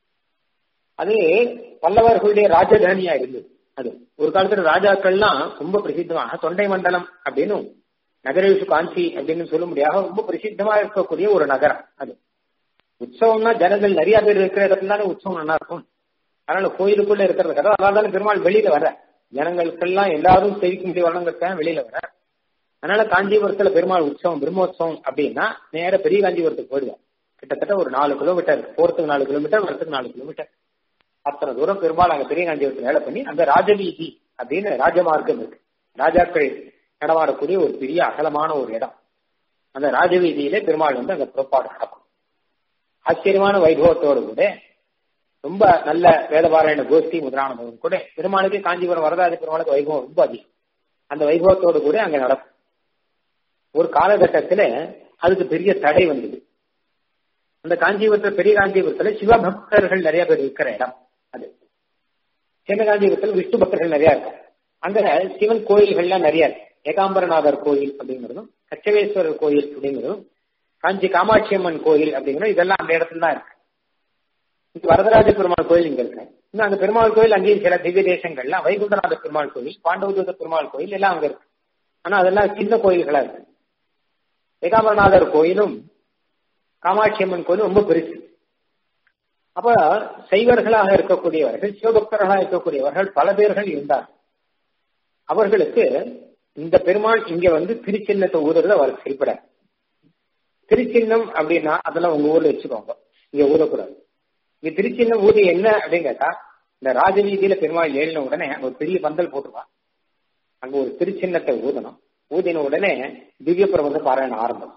அது பல்லவர்களுடைய ராஜதானியா இருந்தது அது ஒரு காலத்துல ராஜாக்கள்லாம் ரொம்ப பிரசித்தமாக தொண்டை மண்டலம் அப்படின்னு நகரேஷு காஞ்சி அப்படின்னு சொல்ல முடியாத ரொம்ப பிரசித்தமா இருக்கக்கூடிய ஒரு நகரம் அது உற்சவம்னா ஜனங்கள் நிறைய பேர் இருக்கிற இடத்துல தானே உற்சவம் நல்லா இருக்கும் அதனால கோயிலுக்குள்ள இருக்கிறது கதை அதனால பெருமாள் வெளியில வர ஜனங்களுக்கெல்லாம் எல்லாரும் செவிக்க முடிய வரணுங்கிறதுக்காக வெளியில வர அதனால காஞ்சிபுரத்துல பெருமாள் உற்சவம் பிரம்மோத்சவம் அப்படின்னா நேர பெரிய காஞ்சிபுரத்துக்கு போயிடுவார் கிட்டத்தட்ட ஒரு நாலு கிலோமீட்டர் போறதுக்கு நாலு கிலோமீட்டர் வரத்துக்கு நாலு கிலோமீட்டர் அத்தனை தூரம் பெருமாள் அங்க பெரிய காஞ்சிபுரத்தில் வேலை பண்ணி அங்க ராஜவீதி அப்படின்னு ராஜமார்க்கம் இருக்கு ராஜாக்கள் நடமாடக்கூடிய ஒரு பெரிய அகலமான ஒரு இடம் அந்த ராஜவீதியில பெருமாள் வந்து அங்க புறப்பாடு நடக்கும் ஆச்சரியமான வைபவத்தோடு கூட ரொம்ப நல்ல வேதபாராயண கோஷ்டி முதலானதும் கூட பெருமாளுக்கு காஞ்சிபுரம் வரதாதி பெருமாளுக்கு வைபவம் ரொம்ப அதிகம் அந்த வைபவத்தோடு கூட அங்க நடக்கும் ஒரு காலகட்டத்துல அதுக்கு பெரிய தடை வந்தது அந்த காஞ்சிபுரத்துல பெரிய காஞ்சிபுரத்துல சிவபக்தர்கள் நிறைய பேர் இருக்கிற இடம் அது சின்ன காஞ்சிபுரத்துல விஷ்ணு பக்தர்கள் நிறைய இருக்கும் அங்க சிவன் கோயில்கள்லாம் நிறைய இருக்கு ஏகாம்பரநாதர் கோயில் அப்படிங்கிறதும் கச்சவேஸ்வரர் கோயில் அப்படிங்கிறதும் காஞ்சி காமாட்சி அம்மன் கோயில் அப்படிங்கிறதும் இதெல்லாம் அந்த இடத்துல தான் இருக்கு இங்க வரதராஜ பெருமாள் கோயில் இங்க இருக்கு இன்னும் அங்க பெருமாள் கோயில் அங்கேயும் சில திவ்ய தேசங்கள்லாம் வைகுண்டநாத பெருமாள் கோயில் பாண்டவதூத பெருமாள் கோயில் எல்லாம் அங்க இருக்கு ஆனா அதெல்லாம் சின்ன கோயில்களா இருக்கு ஏகாம்பரநாதர் கோயிலும் காமாட்சி அம்மன் கோயில் ரொம்ப பெருசு அப்ப சைவர்களாக இருக்கக்கூடியவர்கள் சிவபக்தர்களாக இருக்கக்கூடியவர்கள் பல பேர்கள் இருந்தார் அவர்களுக்கு இந்த பெருமாள் இங்க வந்து திருச்சின்னத்தை ஊதுறது அவருக்கு செயல்பட திருச்சின்னம் அப்படின்னா அதெல்லாம் உங்க ஊர்ல வச்சுக்கோங்க இங்க ஊதக்கூடாது இங்க திருச்சின்னம் ஊதி என்ன அப்படின்னு கேட்டா இந்த ராஜவீதியில பெருமாள் ஏழின உடனே அங்க ஒரு பெரிய பந்தல் போட்டுருவான் அங்க ஒரு திருச்சின்னத்தை ஊதணும் ஊதின உடனே திவ்ய பிரபந்த பாராயணம் ஆரம்பம்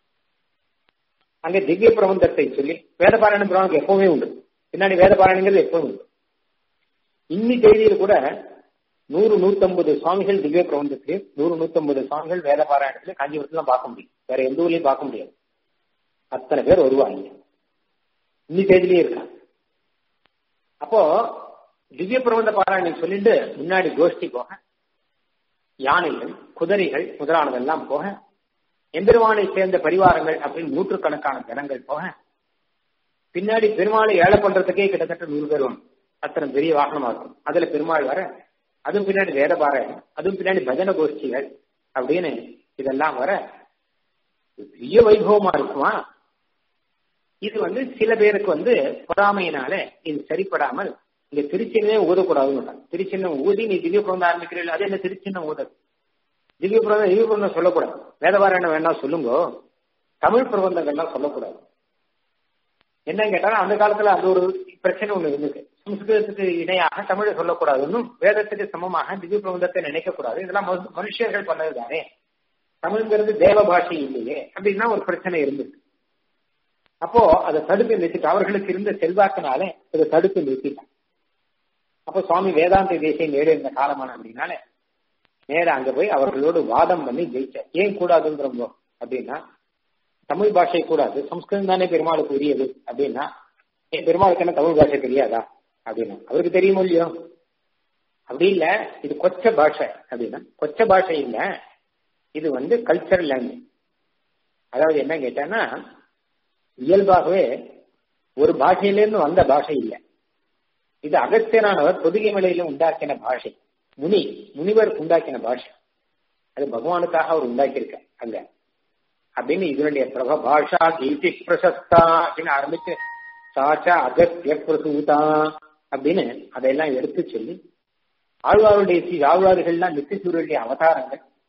அங்க திவ்ய பிரபந்தத்தை சொல்லி வேத பாராயணம் பெருமாளுக்கு எப்பவுமே உண்டு பின்னாடி வேத பாராயணங்கிறது எப்பவும் உண்டு இன்னி தேதியில் கூட நூறு நூத்தம்பது சுவாமிகள் திவ்ய பிரபந்தத்திலே நூறு நூத்தம்பது சுவாமிகள் வேத பாராயணத்திலே காஞ்சிபுரத்துல பார்க்க முடியும் வேற எந்த ஊர்லயும் பார்க்க முடியாது அத்தனை பேர் வருவாங்க இன்னி தேதியிலே இருக்காங்க அப்போ திவ்ய பிரபந்த பாராயணம் சொல்லிட்டு முன்னாடி கோஷ்டி போக யானைகள் குதிரைகள் முதலானதெல்லாம் போக எம்பெருமானை சேர்ந்த பரிவாரங்கள் அப்படின்னு நூற்றுக்கணக்கான ஜனங்கள் போக பின்னாடி பெருமாளை ஏழை பண்றதுக்கே கிட்டத்தட்ட நூறு பேர் வரும் அத்தனை பெரிய வாகனமா இருக்கும் அதுல பெருமாள் வர அதுவும் பின்னாடி வேத பாராயணம் அதுவும் பின்னாடி பஜன கோஷ்டிகள் அப்படின்னு இதெல்லாம் வர பெரிய வைபவமா இருக்குமா இது வந்து சில பேருக்கு வந்து பொறாமையினால இது சரிப்படாமல் இங்க திருச்சின்னே ஊதக்கூடாதுன்னு திருச்சின்னம் ஊதி நீ திவ்ய பிறந்த ஆரம்பிக்கிறீர்கள் அது என்ன திருச்சின்னம் ஊதல் திவ்ய பிரபந்தம் திவ்ய பிரபந்தம் சொல்லக்கூடாது வேதபாராயணம் வேணா சொல்லுங்க தமிழ் பிரபந்தங்கள்லாம் சொல்லக்கூடாது என்னன்னு கேட்டாலும் அந்த காலத்துல அது ஒரு பிரச்சனை ஒண்ணு இருந்தது சம்ஸ்கிருதத்துக்கு இணையாக தமிழை சொல்லக்கூடாதுன்னு வேதத்துக்கு சமமாக திவ்ய பிரபந்தத்தை நினைக்க கூடாது இதெல்லாம் மனுஷர்கள் பண்ணது தானே தமிழ்ங்கிறது தேவ பாஷை இல்லையே அப்படின்னா ஒரு பிரச்சனை இருந்தது அப்போ அதை தடுத்து நிறுத்திட்டு அவர்களுக்கு இருந்த செல்வாக்கினால அதை தடுத்து நிறுத்திட்டான் அப்போ சுவாமி வேதாந்த தேசியம் நேரு இருந்த காலமான அப்படின்னால நேர அங்க போய் அவர்களோடு வாதம் பண்ணி ஜெயிச்சார் ஏன் கூடாதுங்கிறோம் அப்படின்னா தமிழ் பாஷை கூடாது சம்ஸ்கிருதம் தானே பெருமாளுக்கு உரியது அப்படின்னா ஏன் பெருமாளுக்கு என்ன தமிழ் பாஷை தெரியாதா அப்படின்னா அவருக்கு தெரியுமோ இல்லையோ அப்படி இல்ல இது கொச்ச பாஷை அப்படின்னா கொச்ச பாஷை இல்ல இது வந்து கல்ச்சரல் லாங்குவேஜ் அதாவது என்ன கேட்டான்னா இயல்பாகவே ஒரு பாஷையிலிருந்து வந்த பாஷை இல்லை இது அகஸ்தியனானவர் பொதுகை மலையில உண்டாக்கின பாஷை முனி முனிவர் உண்டாக்கின பாஷை அது பகவானுக்காக அவர் உண்டாக்கியிருக்க அங்க அப்படின்னு இதனுடைய பிரப பாஷா கீர்த்தி பிரசஸ்தா அப்படின்னு ஆரம்பிச்சு சாச்சா அகத்திய பிரசூதா அப்படின்னு அதையெல்லாம் எடுத்து சொல்லி ஆழ்வாருடைய ஸ்ரீ ஆழ்வார்கள்லாம் நித்திசூரனுடைய அவதாரங்கள்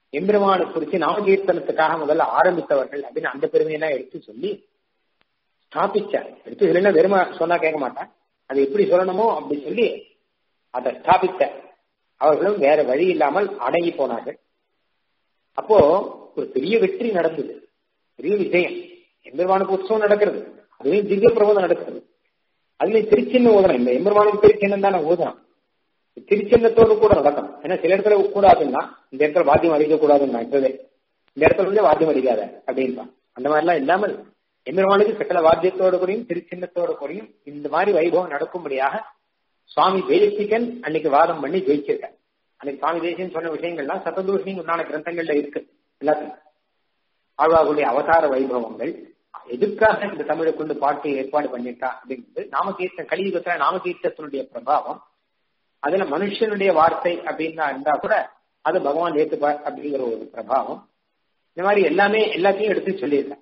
எம்பெருமானை குறித்து நாமகீர்த்தனத்துக்காக முதல்ல ஆரம்பித்தவர்கள் அப்படின்னு அந்த பெருமையெல்லாம் எடுத்து சொல்லி ஸ்தாபிச்சார் எடுத்து இல்லைன்னா வெறும சொன்னா கேட்க மாட்டான் அது எப்படி சொல்லணுமோ அப்படின்னு சொல்லி அதை ஸ்தாபித்த அவர்களும் வேற வழி இல்லாமல் அடங்கி போனார்கள் அப்போ ஒரு பெரிய வெற்றி நடந்தது பெரிய விஜயம் எம்பெருமானுக்கு உற்சவம் நடக்கிறது அதுலயும் திவ்ய பிரபோதம் நடக்கிறது அதுலயும் திருச்சின்ன ஓதனம் இந்த எம்பெருமானுக்கு திருச்சின்னம் தானே ஓதனம் திருச்சின்னத்தோடு கூட நடக்கும் ஏன்னா சில இடத்துல கூடாதுன்னா இந்த இடத்துல வாத்தியம் அடிக்க கூடாதுன்னா இப்பவே இந்த இடத்துல வந்து வாத்தியம் அடிக்காத அப்படின்றான் அந்த மாதிரிலாம் இல்லாமல் எம்பெருமானுக்கு சகல வாத்தியத்தோடு கூடயும் திருச்சின்னத்தோடு கூடயும் இந்த மாதிரி வைபவம் நடக்கும்படியாக சுவாமி தேசிகன் அன்னைக்கு வாதம் பண்ணி ஜெயிச்சிருக்க அன்னைக்கு சுவாமி தேசிகன் சொன்ன விஷயங்கள்லாம் சத்ததூஷணி உண்டான கிரந்தங்கள்ல இருக்கு எல்லாத்தையும் ஆழ்வார்களுடைய அவதார வைபவங்கள் எதுக்காக இந்த தமிழை கொண்டு பாட்டு ஏற்பாடு பண்ணிட்டா அப்படிங்கிறது நாமகீர்த்த கலியுகத்துல நாமகீர்த்தத்தினுடைய பிரபாவம் அதுல மனுஷனுடைய வார்த்தை அப்படின்னா இருந்தா கூட அது பகவான் ஏத்துப்பார் அப்படிங்கிற ஒரு பிரபாவம் இந்த மாதிரி எல்லாமே எல்லாத்தையும் எடுத்து சொல்லியிருக்கேன்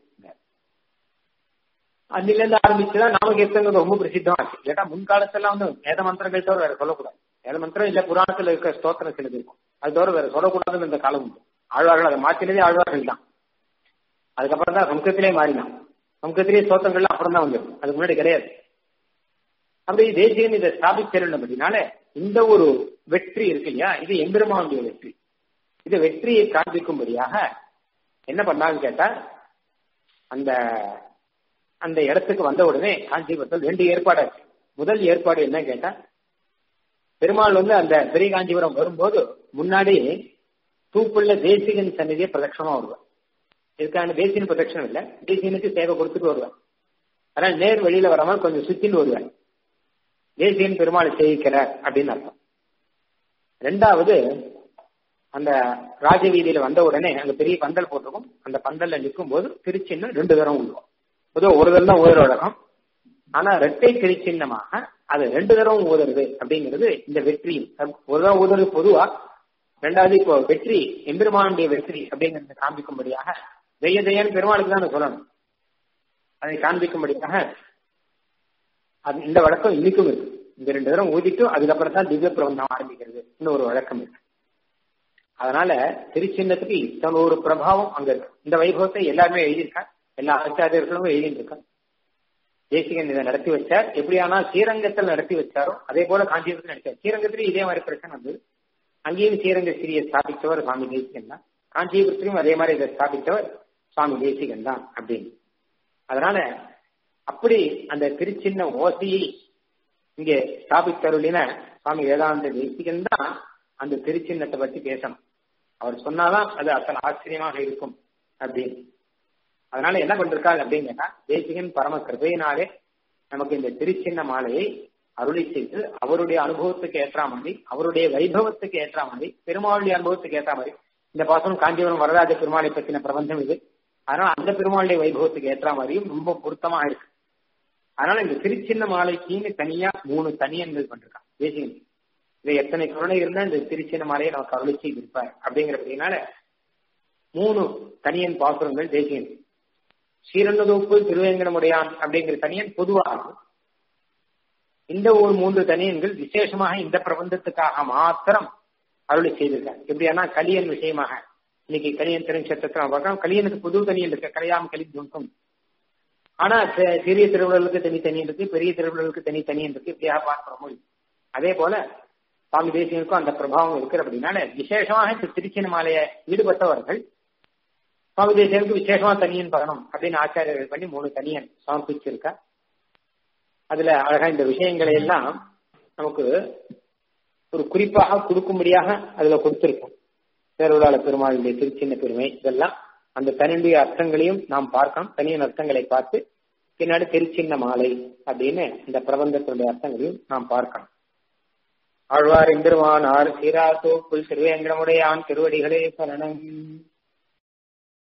அதுல இருந்து ஆரம்பிச்சுதான் நாமகீர்த்தங்கிறது ரொம்ப பிரசித்தம் ஆச்சு இல்லாட்டா முன்காலத்தெல்லாம் வந்து வேத மந்திரங்கள் தவிர வேற சொல்லக்கூடாது வேத மந்திரம் இல்ல புராணத்துல இருக்க ஸ்தோத்திரம் சிலது இருக்கும் அது தவிர வேற சொல்லக்கூடாதுன்னு இந்த காலம் உண்டு ஆழ்வார்கள் அதை மாற்றினதே ஆழ்வார்கள் தான் அதுக்கப்புறம் தான் சமுக்கத்திலே மாறினான் சமுக்கத்திலே ஸ்தோத்திரங்கள்லாம் அப்புறம் தான் வந்தது அதுக்கு முன்னாடி கிடையாது அப்படி தேசியன் இதை ஸ்தாபிச்சிருந்தபடினால இந்த ஒரு வெற்றி இருக்கு இல்லையா இது எம்பெருமானுடைய வெற்றி இது வெற்றியை காண்பிக்கும்படியாக என்ன பண்ணான்னு கேட்டா அந்த அந்த இடத்துக்கு வந்த உடனே காஞ்சிபுரத்தில் ரெண்டு ஏற்பாடாச்சு முதல் ஏற்பாடு என்ன கேட்டா பெருமாள் வந்து அந்த பெரிய காஞ்சிபுரம் வரும்போது முன்னாடி தூப்புள்ள தேசிகன் சன்னிதியை பிரதட்சணமா வருவார் இதுக்கான தேசியன் பிரதட்சணம் இல்ல தேசியனுக்கு சேவை கொடுத்துட்டு வருவார் அதனால நேர் வெளியில வராமல் கொஞ்சம் சுத்தின்னு வருவார் தேசியன் பெருமாளை சேவிக்கிறார் அப்படின்னு அர்த்தம் ரெண்டாவது அந்த ராஜவீதியில வந்த உடனே அங்க பெரிய பந்தல் போட்டிருக்கும் அந்த பந்தல்ல நிற்கும் போது திருச்சின்ன ரெண்டு தரம் விழுவோம் பொதுவாக ஒரு தரம் தான் ஊதற வழக்கம் ஆனா ரெட்டை திருச்சின்னமாக அது ரெண்டு தரம் ஊதுறது அப்படிங்கிறது இந்த வெற்றி ஒரு தரம் ஊதுறது பொதுவா ரெண்டாவது இப்போ வெற்றி எம்பெருமானுடைய வெற்றி அப்படிங்கறத காண்பிக்கும்படியாக ஜெய ஜெயன் பெருமாளுக்கு தான் சொல்லணும் அதை காண்பிக்கும்படியாக அது இந்த வழக்கம் இன்னைக்கும் இருக்கு இந்த ரெண்டு தரம் ஊதிட்டு அதுக்கப்புறம் தான் திவ்ய பிரபந்தம் ஆரம்பிக்கிறது இன்னும் ஒரு வழக்கம் இருக்கு அதனால திருச்சின்னத்துக்கு இத்தனை ஒரு பிரபாவம் அங்க இருக்கு இந்த வைபவத்தை எல்லாருமே எழுதியிருக்காங்க எல்லா ஆச்சாரியர்களும் எழுதியிருக்காங்க தேசிகன் இதை நடத்தி வச்சார் எப்படியானா ஸ்ரீரங்கத்தில் நடத்தி வச்சாரோ அதே போல காஞ்சிபுரத்தில் நடத்தார் ஸ்ரீரங்கத்திலும் இதே மாதிரி பிரச்சனை வந்தது அங்கேயும் ஸ்ரீரங்க ஸ்ரீயை ஸ்தாபித்தவர் சுவாமி தேசிகன் தான் காஞ்சிபுரத்திலும் அதே மாதிரி இதை ஸ்தாபித்தவர் சுவாமி தேசிகன் தான் அப்படின்னு அதனால அப்படி அந்த திருச்சின்ன ஓசையை இங்கே ஸ்தாபித்தருளின சுவாமி வேதாந்த தேசிகன் தான் அந்த திருச்சின்னத்தை பத்தி பேசணும் அவர் சொன்னாதான் அது அத்தனை ஆச்சரியமாக இருக்கும் அப்படின்னு அதனால என்ன பண்றாங்க அப்படின்னு கேட்டா தேசிகன் பரம கிருபையினாலே நமக்கு இந்த திருச்சின்ன மாலையை அருளி செய்து அவருடைய அனுபவத்துக்கு ஏற்ற மாதிரி அவருடைய வைபவத்துக்கு ஏற்ற மாதிரி பெருமாளுடைய அனுபவத்துக்கு ஏற்ற மாதிரி இந்த பாசனம் காஞ்சிபுரம் வரராஜ பெருமாளை பற்றின பிரபந்தம் இது அதனால அந்த பெருமாளுடைய வைபவத்துக்கு ஏற்ற மாதிரியும் ரொம்ப பொருத்தமா இருக்கு அதனால இந்த திருச்சின்ன மாலைக்குன்னு தனியா மூணு தனியன்கள் பண்ணிருக்கான் தேசிகன் இது எத்தனை கருணை இருந்தா இந்த திருச்சின்ன மாலையை நமக்கு அருளி செய்திருப்பார் அப்படிங்கிறதுனால மூணு தனியன் பாசுரங்கள் தேசியன் ஸ்ரீரங்கதோப்பு திருவேங்கடமுடையான் அப்படிங்கிற தனியன் பொதுவாகும் இந்த ஒரு மூன்று தனியன்கள் விசேஷமாக இந்த பிரபந்தத்துக்காக மாத்திரம் அருளி செய்திருக்கார் எப்படியானா கலியன் விஷயமாக இன்னைக்கு கலியன் திருநட்சத்திரத்தை பார்க்கலாம் கலியனுக்கு புது தனியன் இருக்கு கலையாம் கலி துவக்கம் ஆனா சிறிய திருவிழலுக்கு தனி தனியன் இருக்கு பெரிய திருவிழலுக்கு தனி தனியன் இருக்கு இப்படியாக பார்க்கிறோம் அதே போல சுவாமி தேசியனுக்கும் அந்த பிரபாவம் இருக்கிற அப்படின்னால விசேஷமாக இந்த திருச்சின மாலைய ஈடுபட்டவர்கள் சுவாமி தேசியனுக்கு விசேஷமா தனியன் பகணும் அப்படின்னு ஆச்சாரியர்கள் பண்ணி மூணு தனியன் சமர்ப்பிச்சிருக்கா அதுல அழகா இந்த விஷயங்களை எல்லாம் நமக்கு ஒரு குறிப்பாக கொடுக்கும்படியாக அதுல கொடுத்திருக்கும் பேருளாள பெருமாளுடைய திருச்சின்ன பெருமை இதெல்லாம் அந்த தனியுடைய அர்த்தங்களையும் நாம் பார்க்கலாம் தனியின் அர்த்தங்களை பார்த்து பின்னாடி திருச்சின்ன மாலை அப்படின்னு இந்த பிரபந்தத்தினுடைய அர்த்தங்களையும் நாம் பார்க்கலாம் ஆழ்வார் எம்பெருமானார் சீராத்தோப்புள் திருவேங்கடமுடையான் திருவடிகளே சரணம்